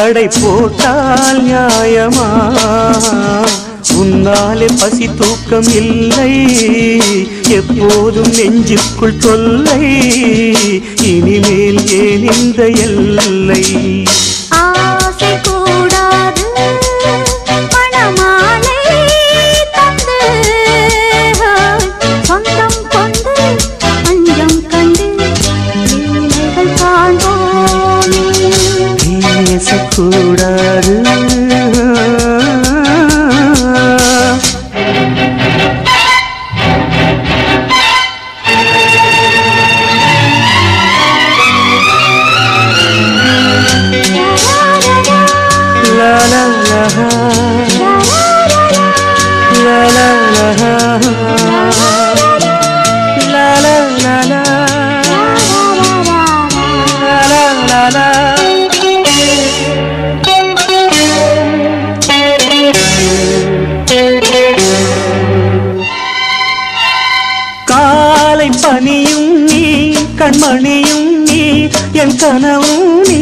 தடை போட்டால் நியாயமா உன்னாலே பசி தூக்கம் இல்லை எப்போதும் நெஞ்சுக்குள் தொல்லை இனிமேல் ஏன் இந்த எல்லை ஆசை கூடாது மணமாலை தந்து சொந்தம் கொண்டு அஞ்சம் கண்டு லீலைகள் காண்போமே பேசக்கூடாது லா லா லா லா லா லா லா லா லா லா லா லா லா காலை பனியும் நீ கண்மணியும் நீ என் கனவும் நீ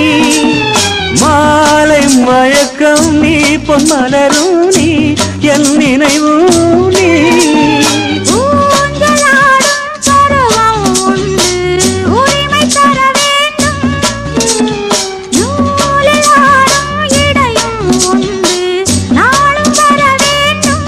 மாலை மயக்கம் நீ பொன்மலரும் நீ என் நினைவும் நீ ஊஞ்சலாடும் பருவம் உண்டு, உரிமை தர வேண்டும். நூலில் ஆடும் இடையும் உண்டு, நாளும் வர வேண்டும்.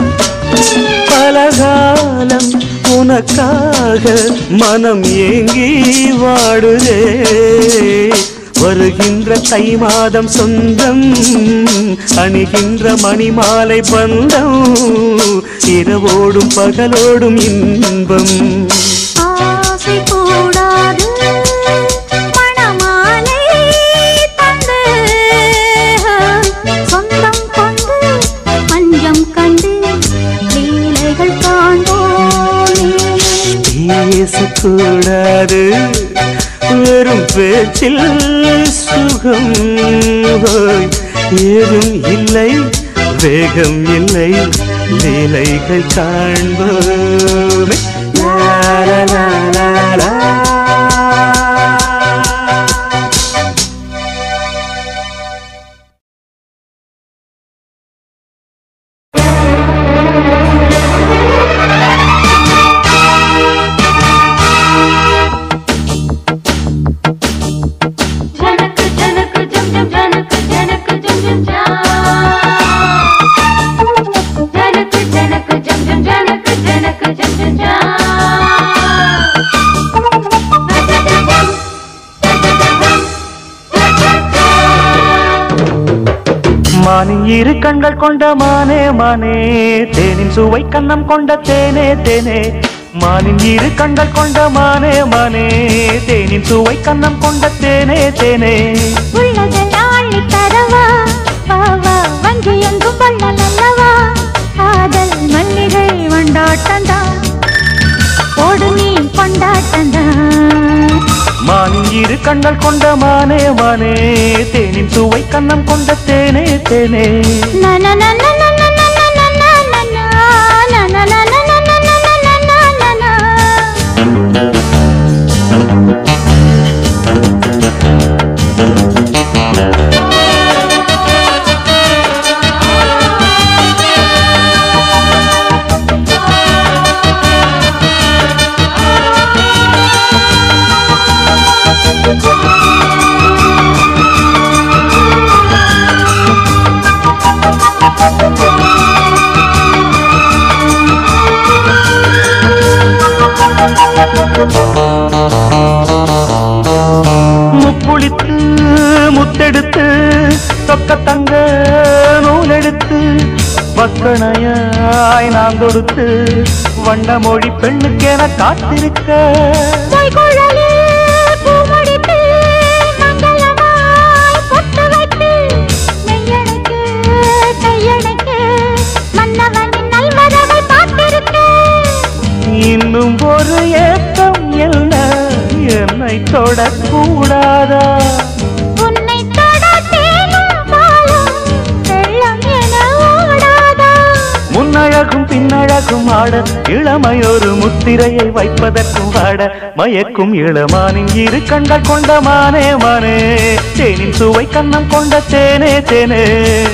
பலகாலம் உனக்காக மனம் ஏங்கி வாடுதே வருகின்ற தை மாதம் சொந்தம் அணிகின்ற மணிமாலை பந்தம் இரவோடும் பகலோடும் இன்பம் ஆசை கூடாது மணமாலை தந்து சொந்தம் கொண்டு பஞ்சம் கண்டு லீலைகள் காண்போமே பேசக்கூடாது வெறும் பேச்சில் சுகம் ஹோய். ஏதும் இல்லை வேகம் இல்லை லீலைகள் காண்போமே லா, லா, லா, லா, லா. ஜனக்கு ஜனக்கு ஜம் ஜம் ஜனக்கு ஜனக்கு ஜம் ஜம் ஜா ஜனக்கு ஜனக்கு ஜம் ஜம் ஜனக்கு ஜனக்கு ஜம் ஜம் ஜா மானின் இரு கண்கள் கொண்ட மானே மானே தேனின் சுவை கண்ணம் கொண்ட தேனே தேனே மானின் இரு கண்கள் கொண்ட மானே மானே தேனின் சுவை கண்ணம் கொண்ட தேனே தேனே உள்ளதெல்லாம் அள்ளித் தரவா வா வா வங்கி எங்கும் கொள்ளல் அல்லவா காதல் மல்லிகை வண்டாட்டந்தான் போடு நீ கொண்டாட்டந்தான் மானின் இரு கண்கள் கொண்ட மானே மானே தேனின் சுவை கண்ணம் கொண்ட தேனே தேனே முப்புளித்து முத்தெடுத்து தொக்க தங்க நூலெடுத்து வக்கணையாய் நான் கொடுத்து வண்ண மொழி பெண்ணுக்கென காத்திருக்க இன்னும் ஒரு ஏக்கம் என்ன என்னை தொடக்கூடாதா முன்ன முன்னழகும் பின்னழகும் ஆட இளமையொரு முத்திரையை வைப்பதற்கும் வாட மயக்கும் இளமானின் இரு கண்கள் கொண்ட மானே மானே தேனின் சுவை கண்ணம் கொண்ட தேனே தேனே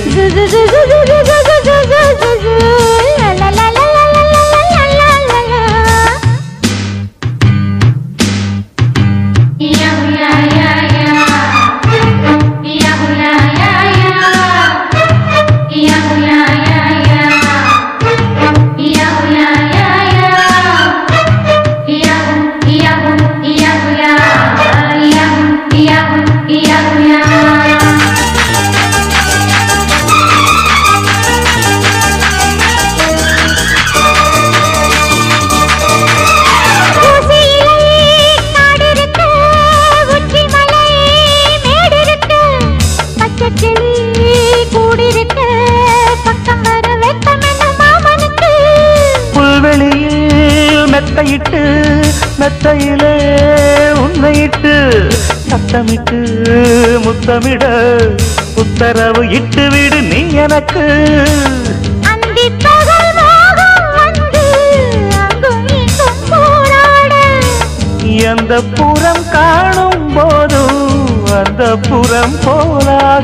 புல்வெளியில் மெத்தையிட்டு மெத்தையிலே உன்னையிட்டு சத்தமிட்டு முத்தமிட உத்தரவு இட்டு விடு நீ எனக்கு எந்த புறம் காணும் போதும் அந்த புறம் போலாக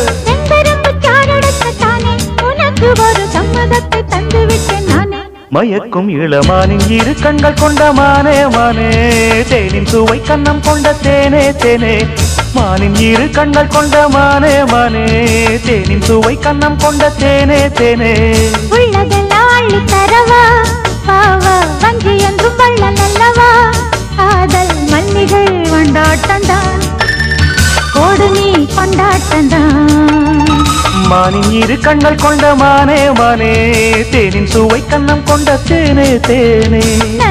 ஒரு சம்மதத்தை தந்து விட்டேன் நானே மயக்கும் இளமானின் இரு கண்கள் கொண்ட மானே மானே தேனின் சுவை கண்ணம் கொண்ட தேனே தேனே மானின் இரு கண்கள் கொண்ட மானே மானே தேனின் சுவை கண்ணம் கொண்ட தேனே தேனே உள்ளதெல்லாம் அள்ளி தரவா பாவா வஞ்சி என்றும் வள்ளல் அல்லவா காதல் மல்லிகை கொண்டாட்டந்தான் கோடு நீ கொண்டாட்டந்தான் மானின் இரு கண்கள் கொண்ட மானே மானே தேனின் சுவை கண்ணம் கொண்ட தேனே தேனே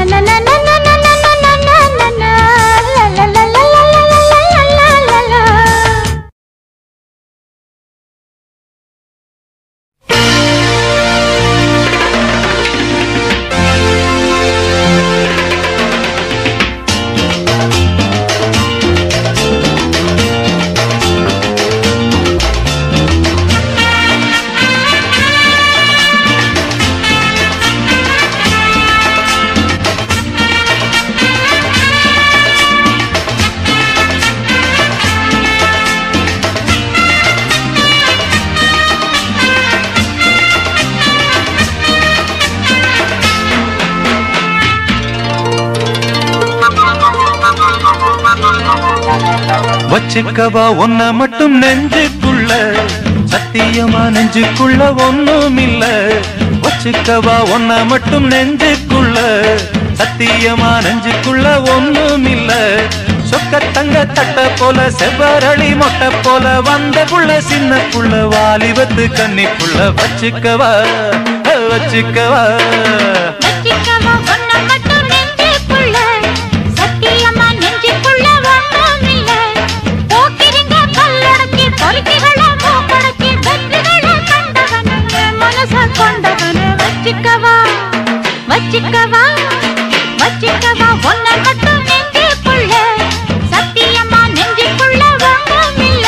வச்சுக்கவா ஒன்ன மட்டும் நெஞ்சுக்குள்ள சத்தியமா நெஞ்சுக்குள்ள ஒண்ணும் இல்ல வச்சுக்கவா ஒன்ன மட்டும் நெஞ்சுக்குள்ள சத்தியமா நெஞ்சுக்குள்ள ஒண்ணும் இல்ல சொக்க தங்க தட்ட போல செவ்வரளி மொட்டை போல வந்த புள்ள சின்ன புள்ள வாலிபத்து கன்னிக்குள்ள வச்சுக்கவா வச்சுக்கவா வச்சிக்கவா ஒன்ன மட்டும் நெஞ்சுக்குள்ள சத்தியமா நெஞ்சுக்குள்ள ஒண்ணும் இல்ல போக்கிரிங்க கல்லடக்கி பொறுக்கிகள மூக்கடக்கி வெற்றிகள கண்டவனு மனச கொண்டவனு வச்சிக்கவா வச்சிக்கவா வச்சிக்கவா ஒன்ன மட்டும் நெஞ்சுக்குள்ள சத்தியமா நெஞ்சுக்குள்ள ஒண்ணும் இல்ல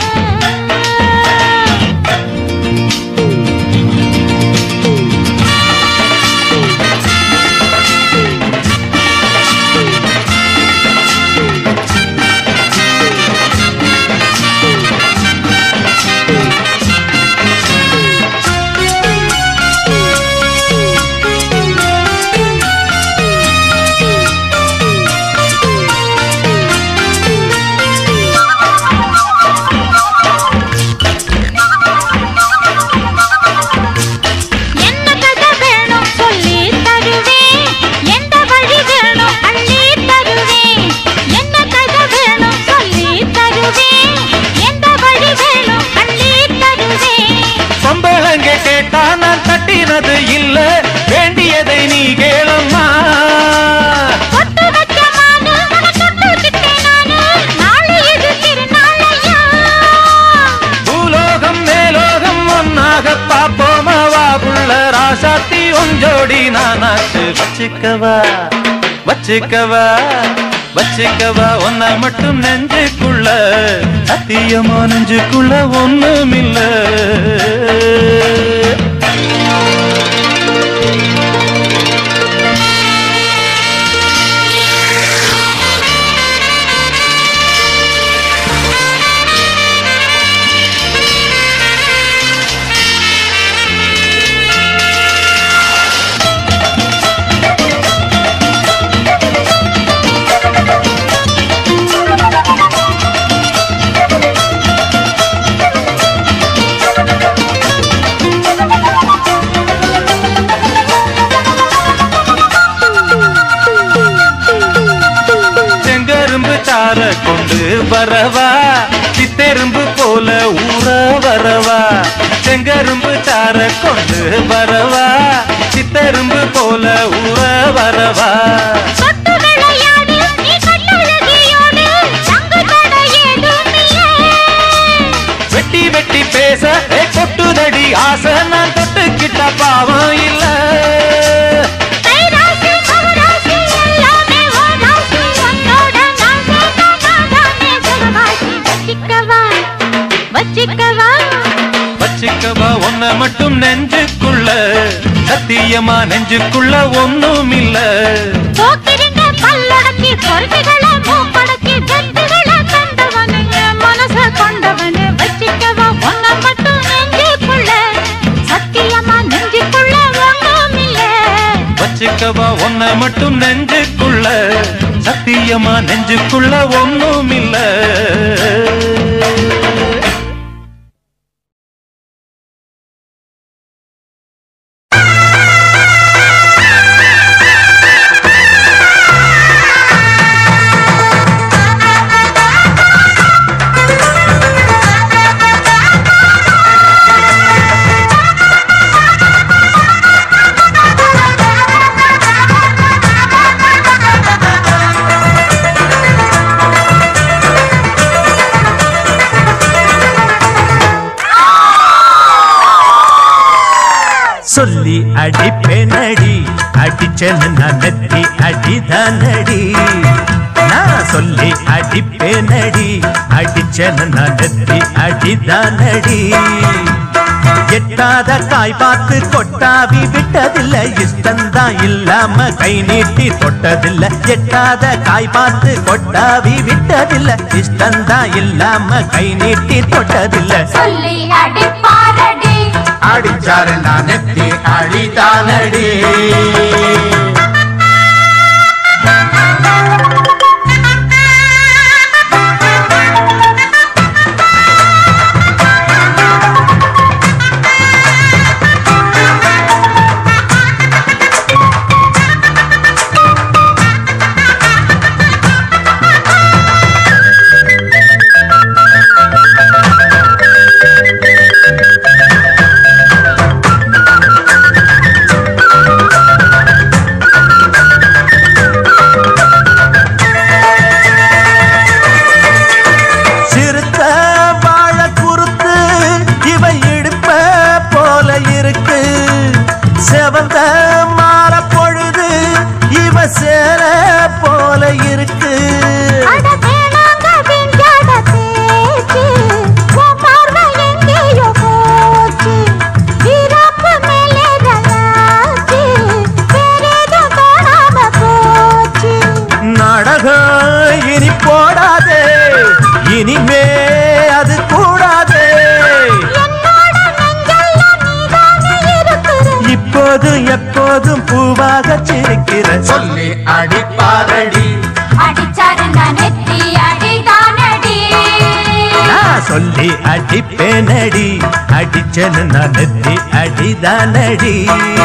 என்ன கதை வேணும் சொல்லி தருவேன் எந்த வழி வேணும் அள்ளி தருவேன் என்ன கதை வேணும் சொல்லி தருவேன் எந்த வழி வேணும் அள்ளி தருவேன் சம்பளங்க கேட்டா நான் தட்டினது இல்ல வேண்டியதை நீ கேளம்மா பொட்டு வச்ச மானு உன தொட்டுக்கிட்டேன் நானு நாளை இது திருநாளையா பூலோகம் மேலோகம் ஒன்னாக பாப்போமா வா புள்ள ராசாத்தி ஒஞ்சோடி நானாச்சு வச்சுக்கவா வச்சுக்கவா வச்சுக்கவா ஒன்ன மட்டும் நெஞ்சுக்குள்ள சத்தியமா நெஞ்சுக்குள்ள ஒண்ணுமில்ல சார கொண்டு வரவா சித்தெரும்பு போல ஊற வரவா செங்கரும்பு சார கொண்டு வரவா சித்தெரும்பு போல ஊற வரவா தொட்டு விளையாடு நீ கட்டுலகியோடு சங்கு தட ஏதுமில்லை வெட்டி வெட்டி பேச ஏ கொட்டுதடி ஆசை நான் தொட்டுக்கிட்ட பாவம் இல்ல கைராசி மகராசி எல்லாமே ஓராசி உன்னோட நான் சேர்ந்தா நான் தானே சுகவாசி வச்சிக்கவா வச்சிக்கவா வச்சுக்கவா ஒன்ன மட்டும் நெஞ்சுக்குள்ள சத்தியமா நெஞ்சுக்குள்ள ஒண்ணும் இல்ல போக்கிரிங்க பல்லடக்கி பொறுப்புகளை மூப்படக்கி வெட்டுகளை கண்டவனு என் மனச கொண்டவனு வச்சிக்கவா ஒன்ன மட்டும் நெஞ்சுக்குள்ள சத்தியமா நெஞ்சுக்குள்ள ஒன்றும் இல்லை வச்சுக்கவா ஒன்ன மட்டும் நெஞ்சுக்குள்ள சத்தியமா நெஞ்சுக்குள்ள ஒண்ணும் இல்ல சொல்லி அடிப்பேனடி அடிச்சனு நான் நெத்தி அடிதானடி நான் சொல்லி அடிப்பேனடி அடிச்சனு நான் நெத்தி அடிதானடி எட்டாத காய் பார்த்து கொட்டாவி விட்டதில்லை இஷ்டந்தான் இல்லாம கை நீட்டி தொட்டதில்லை எட்டாத காய் பார்த்து கொட்டாவி விட்டதில்லை இஷ்டந்தான் இல்லாம கை நீட்டி தொட்டதில்லை சொல்லி அடிப்பாரடி அடிச்சாரு நான் நெத்தி அழிதானடி சிறுத்த வாழ குறுத்து இவ இடுப்ப போல இருக்கு செவந்த மாற பொழுது இவ சேர போல இருக்கு அட வேணாங்க விஞ்ஞான பேச்சு உன் பார்வை எங்கேயோ போச்சு வீராப்பு மேலே ரலாச்சு வேறேதோ காணாம போச்சு நாடகம் இனி போடாதே இனிமே அது கூடாதே என்னோட நெஞ்செல்லாம் நீதானே இருக்கிற இப்போதும் எப்போதும் பூவாக சிரிக்கிற சொல்லி அடிப்பாரடி அடிச்சாரு நான் நெத்தி அடிதானடி நான் சொல்லி அடிப்பேனடி அடிச்சனு நான் நெத்தி அடிதானடி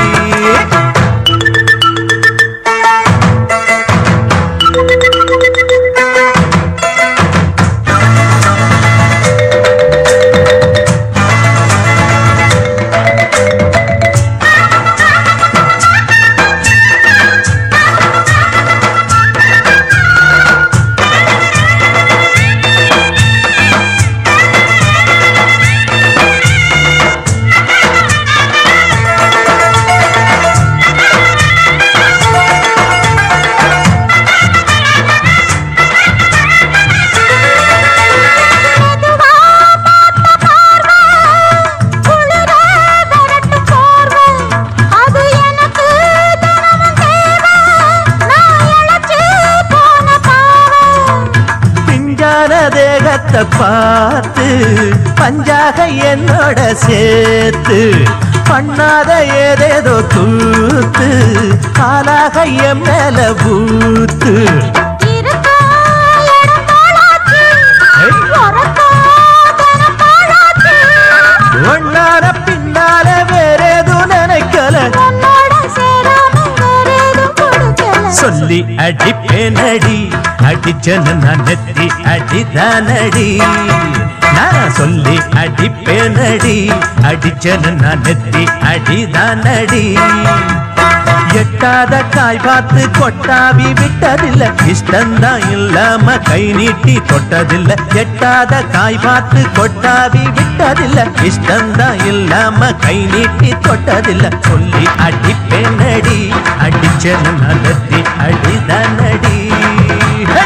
மெதுவா பார்த்த பார்வை, குளிர விரட்டும் போர்வை. அது எனக்கு தினமும் தேவை. நான் இளைச்சு போன பாவை. பிஞ்சான தேகத்தை பார்த்து பஞ்சாக என்னோட சேர்த்து பண்ணாத ஏதேதோ கூத்து காலாக என் மேல பூத்து இருக்கா இடம் போலாச்சு. ஏய். உறக்கா தினம் போலாச்சு. ஒன்னார பின்னால வேறேதும் நினைக்கல உன்னோட சேராம வேறேதும் கொடுக்கல. சொல்லி அடிப்பேனடி அடிச்சனு நான் நெத்தி அடிதானடி நான் சொல்லி அடிப்பேனடி அடிச்சனு நான் நெத்தி அடிதானடி எட்டாத காய் பார்த்து கொட்டாவி விட்டதில்ல இஷ்டந்தான் இல்லாம கை நீட்டி தொட்டதில்ல எட்டாத காய் பார்த்து கொட்டாவி விட்டதில்ல இஷ்டந்தான் இல்லாம கை நீட்டி தொட்டதில்ல சொல்லி அடிப்பேனடி அடிச்சனு நடத்தி அடிதானடி ஹே!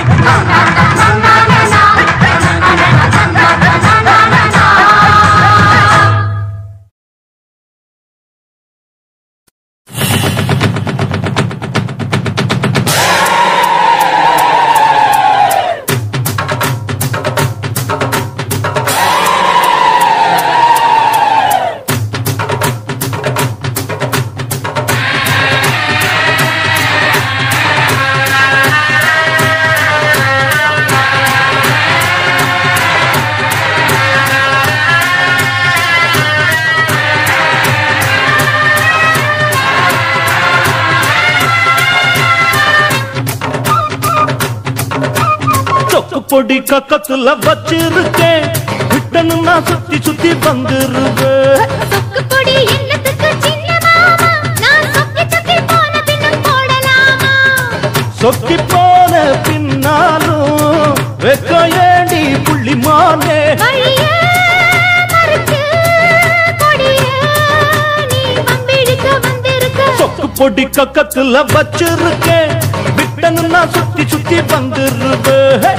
சொக்கு பொடி கக்கத்துல வச்சிருக்கேன் விட்டனு நான் சுத்தி சுத்தி வந்துருவேன் சொக்கு பொடி என்னத்துக்கு சின்ன மாமா நான் சொக்கி சொக்கி போன பின்னும் போடலாமா சொக்கி போன பின்னாலும் வெக்க ஏண்டி புள்ளிமானே வழிய மறுத்து கொடிய நீ வம்பிழுக்க வந்திருக்க சொக்கு பொடி கக்கத்துல வச்சிருக்கேன் விட்டனு நான் சுத்தி சுத்தி வந்துருவேன்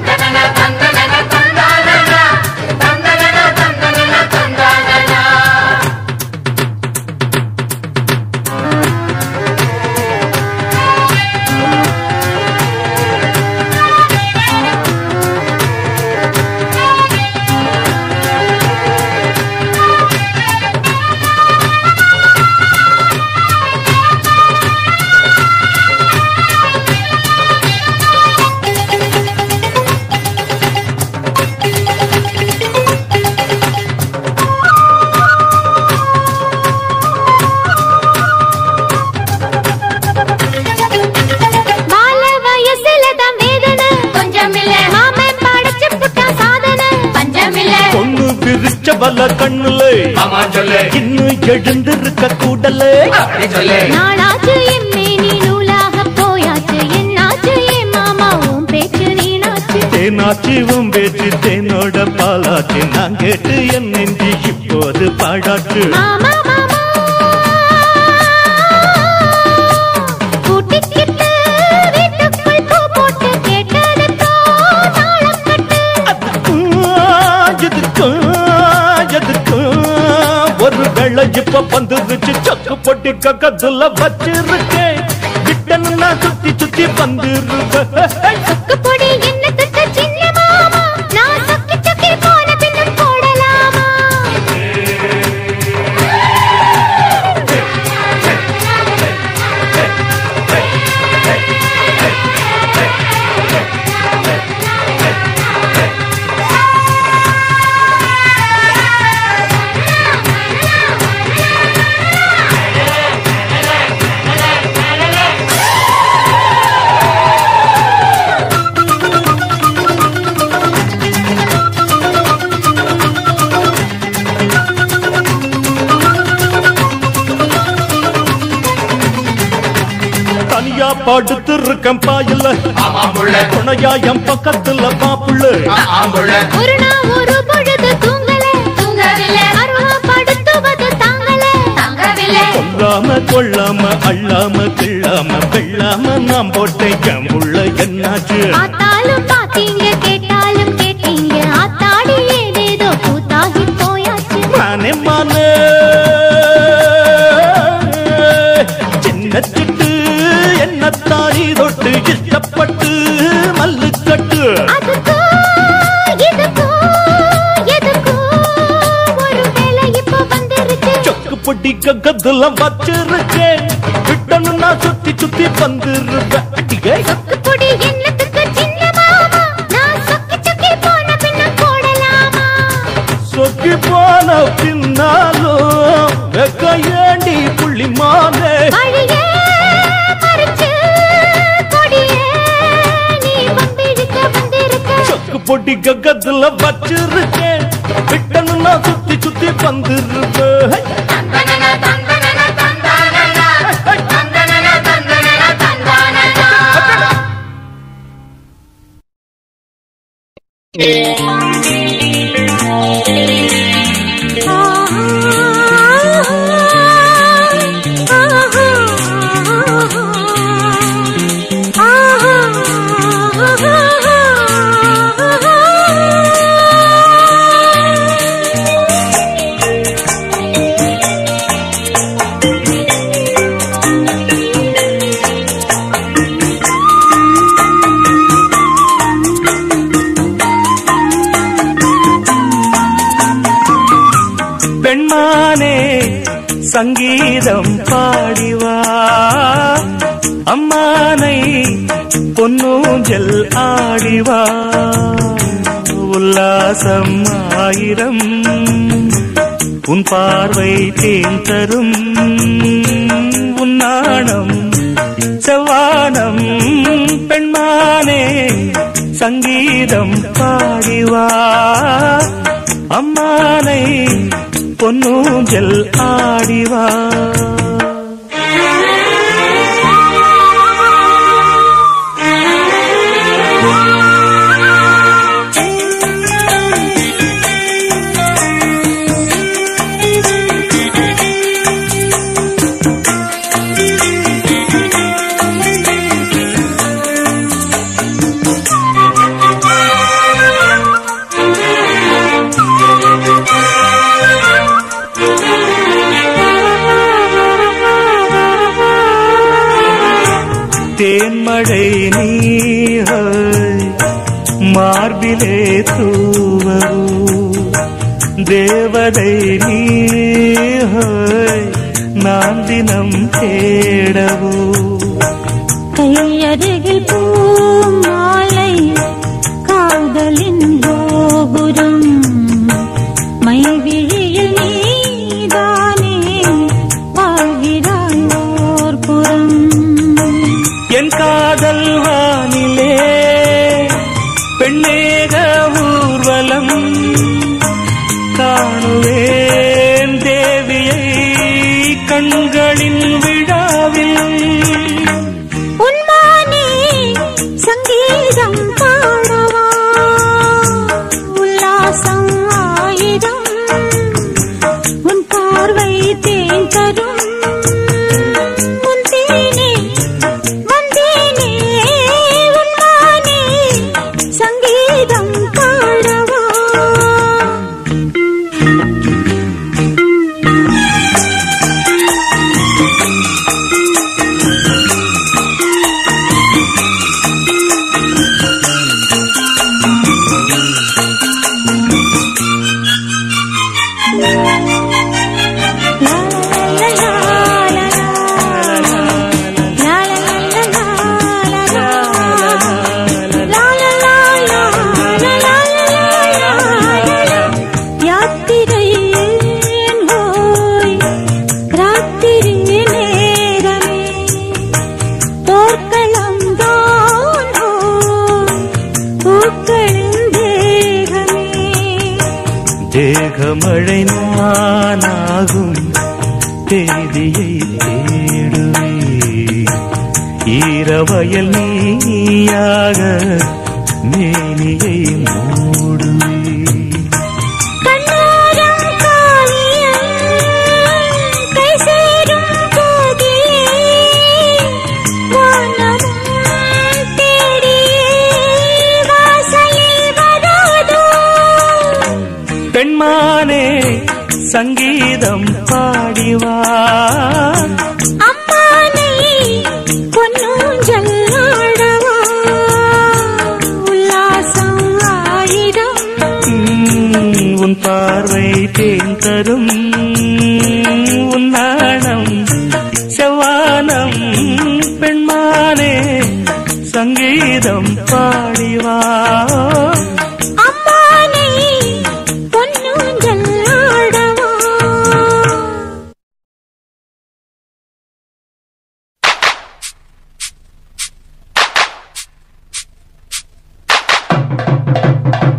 மால வயசுல தான் வேதனை கொஞ்சம் இல்ல மாமன் படைச்சு புட்டா சாதனை பஞ்சம் இல்ல பொண்ணு விரிச்ச வல கண்ணுல ஆமா சொல்லு இன்னும் எழுந்திருக்க கூடலே அப்படி சொல்லு நாளாச்சு எம்மே நீ நூலாக போயாச்சு என்னாச்சு என் மாமா உன் பேச்சு நீனாச்சு தேனாச்சி உன் பேச்சு தேனோட பாலாச்சு நான் கேட்டு என் நெஞ்சு இப்போது பாடாச்சு மாமா மாமா கூட்டிக்கிட்டு வீட்டுக்குள் பூ போட்டு கேட்டதுக்கோ தாளம் கட்டு எதுக்கும் எதுக்கும் ஒரு வேளை இப்ப வந்துருச்சு சக்கு பொட்டி கக்கத்துல வச்சிருக்கேன் கிட்டன்னு நான் சுத்தி சுத்தி வந்துருவேன் சொக்கு பொடி என்னத்துக்கு சின்ன மாமா நான் சொக்கி சொக்கி போன பின்னும் போடலாமா தனியா படுத்து இருக்கேன் பாயில ஆமா புள்ள துணையா என் பக்கத்துல பாப்புள்ள ஆம்புள்ள ஒரு நாள் ஒரு பொழுது தூங்கல தூங்கவில்லை அருவா படுத்துவது தாங்கல தாங்கவில்லை கொல்லாம கொள்ளாம அள்ளாம கிள்ளாம வெள்ளாம நாம் போட்டேன் என் புள்ள என்னாச்சு பார்த்தாலும் பாத்தீங்க கேட்டாலும் கேட்டீங்க ஆத்தாடி ஏதேதோ கூத்தாகி போயாச்சு மானே மானே சின்ன சிட்டு என்ன தாரி தொட்டு இஷ்டப்பட்டு மல்லு கட்டு அதுக்கோ இதுக்கோ எதுக்கோ ஒரு வேலை இப்போ வந்துருச்சு சொக்கு பொடி கக்கத்துல வச்சிருக்கேன் விட்டனு நான் சுத்தி சுத்தி வந்துருவேன் அடியே. சொக்கு பொடி என்னத்துக்கு சின்ன மாமா நான் சொக்கி சொக்கி போன பின்ன போடலாமா சொக்கி போன பின்னாலும் வெக்க ஏண்டி புள்ளி மானே வழியே மறிச்சு பொடி கக்கத்துல வச்சிருக்கேன் விட்டணும்னா சுத்தி சுத்தி வந்துருவேன் பெண்மானே சங்கீதம் பாடிவா அம்மானை பொன்னூஞ்சல் ஆடிவா உல்லாசம் ஆயிரம் உன் பார்வை தேன் தரும் உன் நாணம் செவ்வானம் பெண்மானே சங்கீதம் பாடிவா அம்மானை பொன்னூஞ்சல் ஆடிவா தேன்மழை நீஹாய் மார்பிலே தூவரு தேவதை நீஹாய் நான் தினம் தேடவோ கையருகில் பூமாலை காதலின் கோபுரம் மைவிழியில் நீதானே வாழ்கிறாய் ஓர் புறம் என் காதல் வானிலே பெண்ணேக ஊர்வலம் காணுவேன் தேவியை கண்களின் விழாவில் உன்மானே சங்கீதம் பாடவா உல்லாசம் ஆயிரம் உன் பார்வை தேன் தரும் உன் தேனே வந்தேனே உன்மானே சங்கீதம் பாடவா தேகமழை நானாகும் தேதியை தேடுவே ஈரவயல் நீயாக மேனியை மூடுவே கண்ணோரம் காவியம் கை சேரும் போதிலே வானமும் தேடியே வாசலில் வராதோ பெண்மானே சங்கீதம் பாடிவா அம்மானை பொன்னூஞ்சல் ஆடவா உல்லாசம் ஆயிரம் உம், உன் பார்வை தேன் தரும் உன் நாணம் செவ்வானம் பெண்மானே சங்கீதம் பாடிவா அம்மானை பொன்னூஞ்சல் ஆடவா ஆ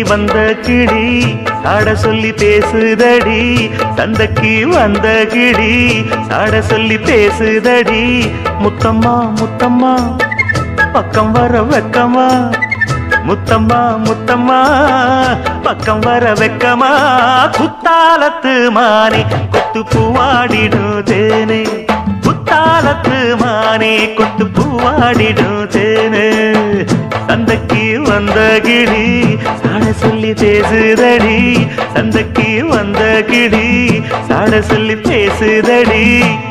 வந்த கிளி சாட சொல்லி பேசுதடி சந்தைக்கு வந்த கிளி சாட சொல்லி பேசுதடி முத்தம்மா முத்தம்மா பக்கம் வர வெக்கமா முத்தம்மா முத்தம்மா பக்கம் வர வெக்கமா குத்தாலத்து மானே கொத்து பூவாடிடும் தேனே குத்தாலத்து மானே கொத்து பூவாடிடும் தேனே சந்தைக்கு வந்த கிளி சாட சொல்லி பேசுதடி சந்தைக்கு வந்த கிளி சாட சொல்லி பேசுதடி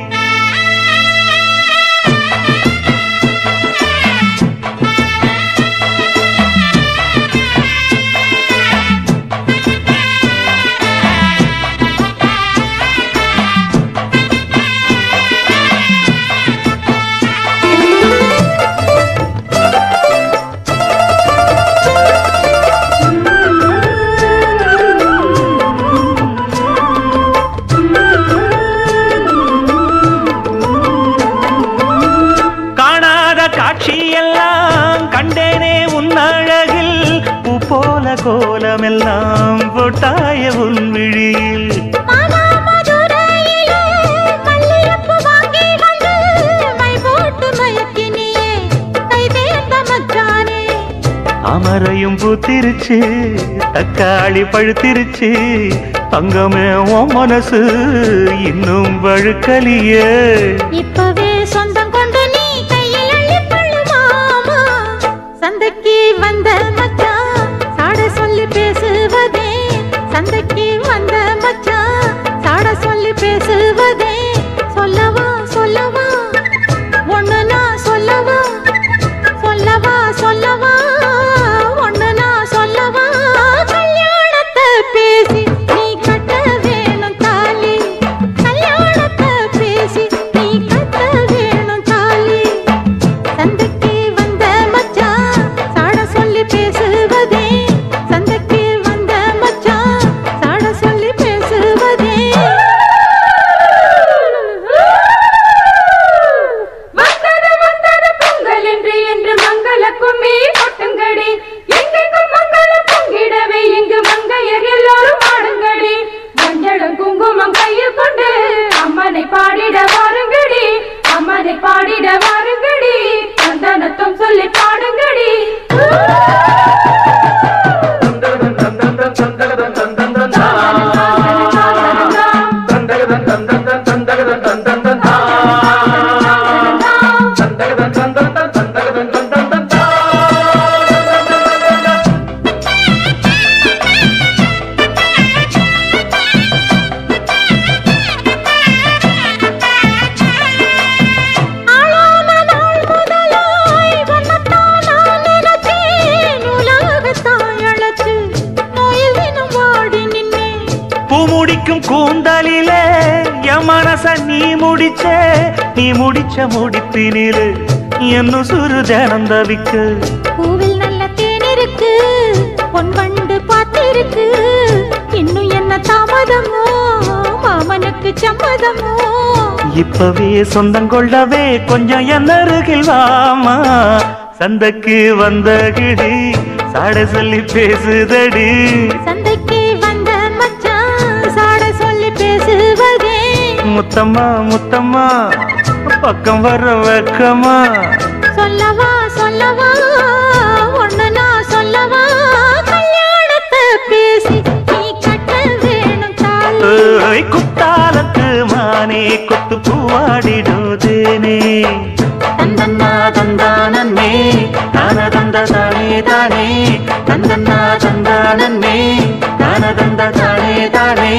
காணாத காட்சியெல்லாம் கண்டேனே உன் அழகில் பூ போல கோலமெல்லாம் போட்டாய உன் விழியில் மானாமதுரையிலே மல்லிகைப்பூ வாங்கி வந்து மை போட்டு மயக்கினியே கை தேர்ந்த மச்சானே அமரையும் பூத்திருச்சு தக்காளி பழுத்திருச்சு தங்கமே உன் மனசு இன்னும் வழுக்கலியே இப்பவே சொந்தம் கொண்டு நீ கையில் அள்ளிப்பள்ளு மாமா சந்தைக்கு வந்த மச்சான் சாட சொல்லி பேசுவதே சந்தைக்கு வந்த மச்சான் சாட சொல்லி பேசுவதே சொல்லவா சொல்லவா ஒண்ணு நான் சொல்லவா சொல்லவா சொல்லவா ஒண்ணு நான் சொல்லவா கல்யாணத்தை பேசி நீ கட்ட வேணும் தாலி கல்யாணத்தை பேசி நீ கட்ட வேணும் தாலி சந்தைக்கு வந்த மச்சான் சாட சொல்லி பேசுவதே சந்தைக்கு வந்த மச்சான் சாட சொல்லி பேசுவதே வந்தது வந்தது பொங்கல் என்று என்று மங்கள கும்மி கொட்டுங்கடி எங்கெங்கும் மங்கள பொங்கிடவே இங்கு மங்கையர் எல்லோரும் ஆடுங்கடி மஞ்சளும் குங்குமம் கையில் கொண்டு அம்மனை பாடிட வாருங்கடி அம்மனை பாடிட வாருங்கடி சந்தனத்தும் சொல்லி பாடுங்கடி ஆளான நாள் முதலாய் உன்னைத்தான் நான் நினைச்சேன். உலகத்தாய் அழைச்சு நோயில் தினம் வாடி நின்னேன். பூ முடிக்கும் கூந்தலிலே என் மனச நீ முடிச்ச நீ முடிச்ச முடிப்பினிலே என்ன சுரு ஜனம் தவிக்கு பூவில் நல்ல தேன் இருக்கு பொன் வண்டு பார்த்திருக்கு இன்னும் என்ன தாமதமோ மாமனுக்கு சம்மதமோ இப்பவே சொந்தம் கொள்ளவே கொஞ்சம் என் அருகில் வாமா சந்தைக்கு வந்த கிடி சாட சொல்லி பேசுதடி சந்தைக்கு வந்த மச்சான் சாட சொல்லி பேசுவதே முத்தம்மா முத்தம்மா பக்கம் வர வெக்கமா சொல்லவா சொல்லவா ஒண்ணு நான் சொல்லவா கல்யாணத்தை பேசி நீ கட்ட வேணும் தாலி ஏய், குத்தாலத்து மானே கொத்து பூவாடிடுதேனே தந்தன்னா தந்தானே தான தந்த தானே தானே தந்தன்னா தந்தானே தான தந்த தானே தானே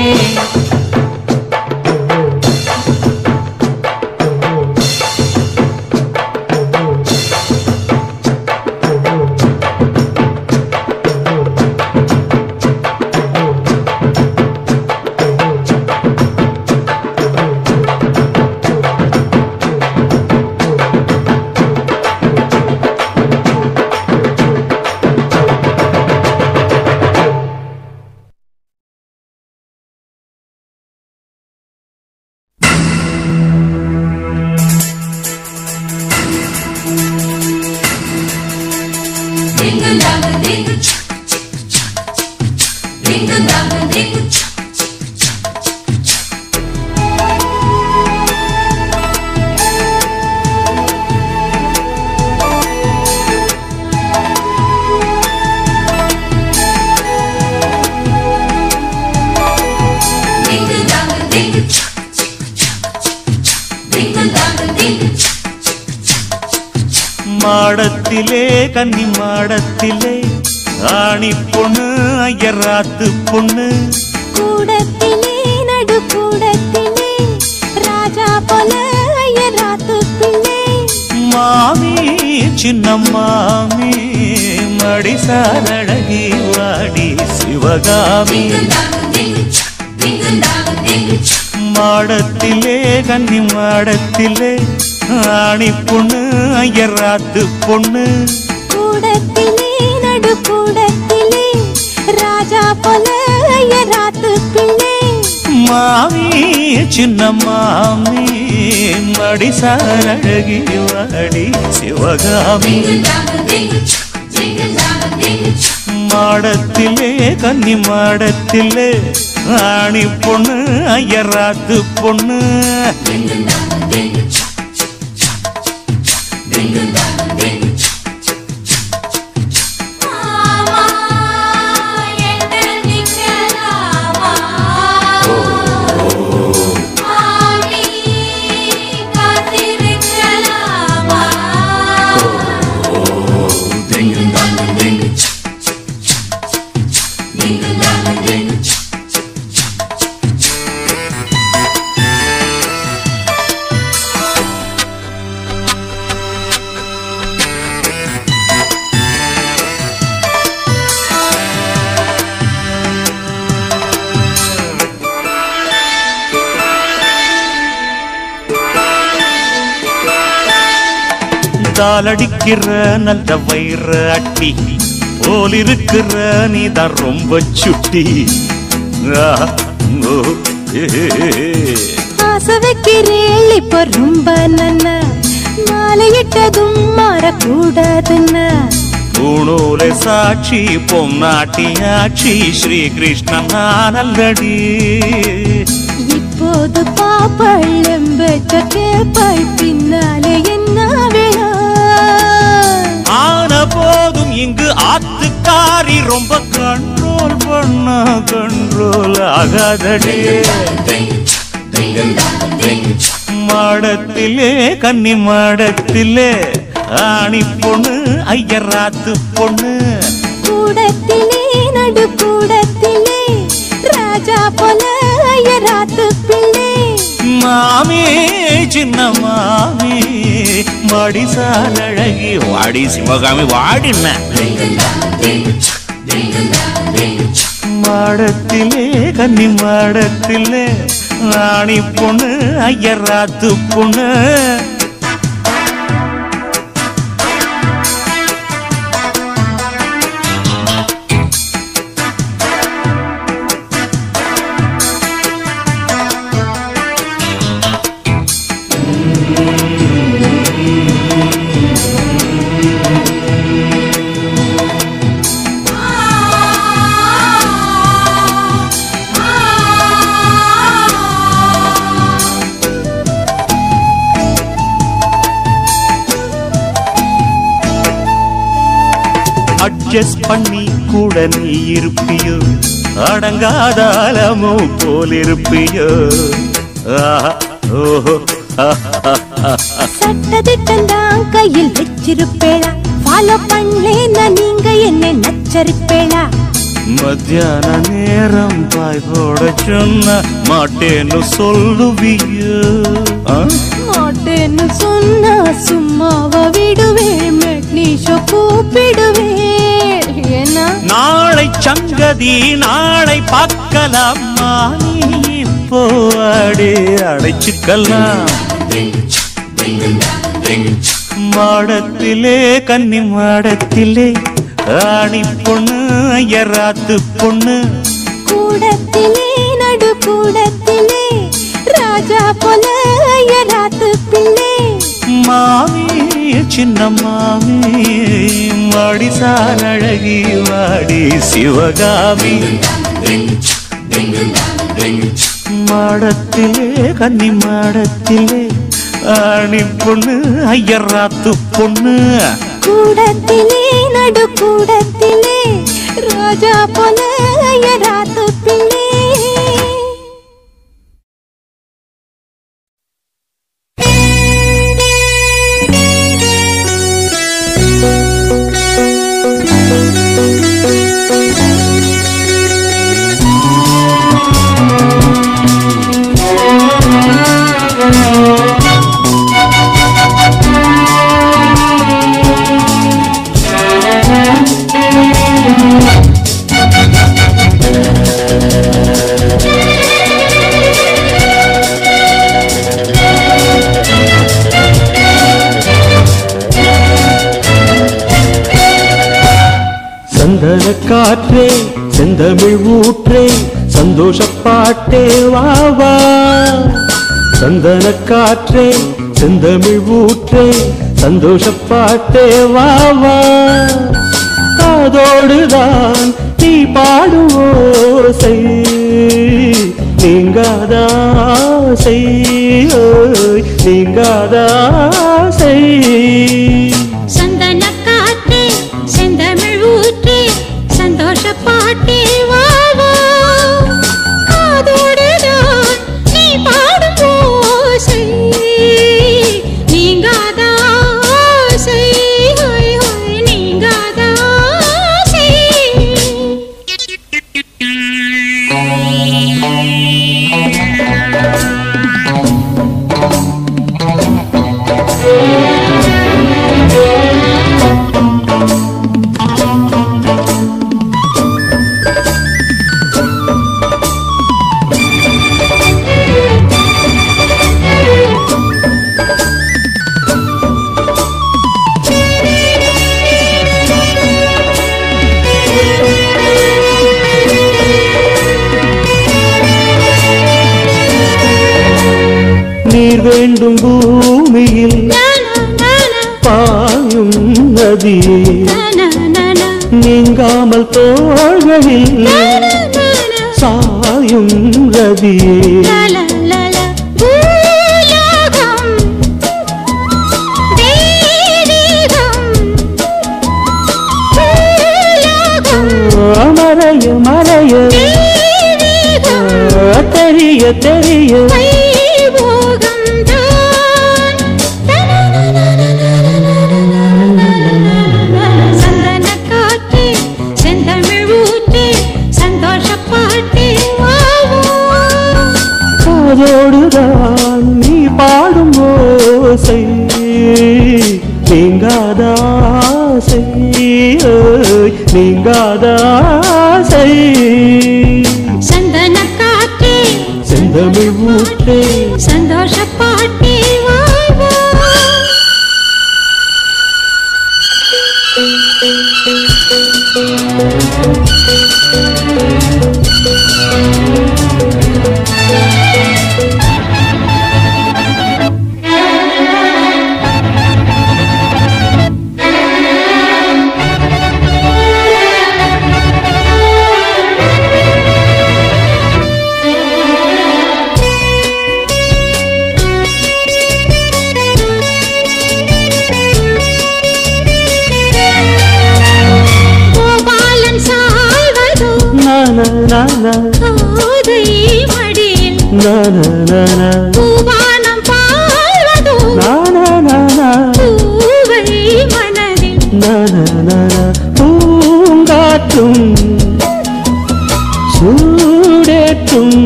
மாடத்திலே கன்னி மாடத்திலே ஆணி பொண்ணு ஐயராத்து பொண்ணு கூடத்திலே நடு கூடத்திலே ராஜா போல ஐயராத்து பிள்ளை மாமி சின்ன மாமி மடிசாரழகி வாடி சிவகாமி மாடத்திலே கன்னி மாடத்திலே ஆணி பொண்ணு ஐயராத்து பொண்ணு கூடத்திலே நடு கூடத்திலே ராஜா போல ஐயராத்து பிள்ளை மாமி சின்ன மாமி மடிசாரழகி வாடி சிவகாமி மாடத்திலே கன்னி மாடத்திலே ஆணி பொண்ணு ஐயராத்து பொண்ணு தாளடிக்கிற நல்ல வயிற அட்டி போல் இருக்கிற நீதான் ரொம்ப சுட்டி ஆ, ஓ, ஏ, ஏ, ஏ. ஆசை வைக்கிறேள் இப்ப ரொம்ப நன்ன மாலையிட்டதும் மாறக்கூடாதுன்னு பூணூலை சாட்சி பொன்னாட்டியாட்சி ஸ்ரீ கிருஷ்ணன் நல்லடி இப்போது பாப்பள் எம்பெற்ற கேப்பாள் பின்னாலே என்ன விழா ஆன போதும் இங்கு ஆத்துக்காரி ரொம்ப கண்ட்ரோல் பண்ண கண்ட்ரோல் ஆகாதடி மாடத்திலே கன்னி மாடத்திலே ஆணி பொண்ணு ஐயராத்து பொண்ணு கூடத்திலே நடு கூடத்திலே ராஜா போல ஐயராத்து பிள்ளை மாமி சின்ன மாமி மடிசால் அழகி வாடி சிவகாமி வாடின மாடத்திலே கன்னி மாடத்திலே ராணி பொண்ணு ஐயராத்து பொண்ணு அட்ஜஸ்ட் பண்ணி கூட நீ இருப்பியோ அடங்காதாலமோ போல் இருப்பியோ ஆஹா, ஓஹோ சட்டதிட்டம் கையில் வச்சிருப்பேளா ஃபாலோ பண்ணலேன்னா நீங்க என்ன நச்சரிப்பேளா மத்தியான நேரம் பாய் போட சொன்ன மாட்டேன்னு சொல்லுவியோ ஆ? மாட்டேன்னு சொன்னா சும்மாவா விடுவேன் மெட்னீஷோ கூப்பிடுவேன் ஏன்னா நாளை சங்கதி நாளை பார்க்கலாமா நீ இப்போ அடி அடைச்சுக்கலாம் மாடத்திலே கன்னி மாடத்திலே ஆணி பொண்ணு ஐயராத்து பொண்ணு கூடத்திலே நடு கூடத்திலே ராஜா போல ஐயராத்து பிள்ளை மாமி சின்ன மாமி மடிசால் அழகி வாடி சிவகாமி மாடத்திலே கன்னி மாடத்திலே ஆணி பொண்ணு ஐயராத்து பொண்ணு கூடத்திலே நடு கூடத்திலே ராஜா போல ஐயராத்து பிள்ளை காற்றே செந்தமிழ் ஊற்றே சந்தோஷ பாட்டே வா வா சந்தன காற்றே செந்தமிழ் ஊற்றே சந்தோஷ பாட்டே வா வா காதோடுதான் நீ பாடும் ஓசை நீங்காதாசை ஓய், நீங்காதாசை சந்தன காற்றே செந்தமிழ் ஊற்றே சந்தோஷ பாட்டே வா வா. காதோடுதான் நீ பாடும் ஓசை நீங்காத ஆசை ஹோய் ஹோய் நீங்காத ஆசை நீர் வேண்டும் பூமியில் பாயும் நதியே நீங்காமல் தோள்களில் சாயும் ரதியே மறைய மறைய தெரிய தெரிய காதோடுதான் நீ பாடும் ஓசை நீங்காதாசை ஓய், நீங்காதாசை செந்தமிழ் ஊற்றே சந்தோஷ பாட்டே வாழ்வா கோபாலன் சாய்வதோ நான நான கோதை மடியில் நான நான பூவானம் பாழ்வதோ நான நான பூவை மனதில் நான நான பூங்காற்றும் சூடேற்றும்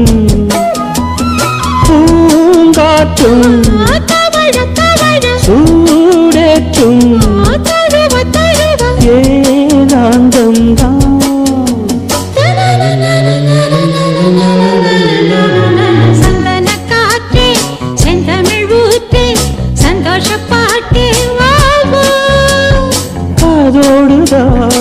பூங்காற்றும் தவழ தவழ சூடேற்றும் தழுவ தழுவ ஏனாந்தம் சந்தன காற்றே செந்தமிழ் ஊற்றே சந்தோஷ பாட்டே வாழ்வோ அதோடுதான்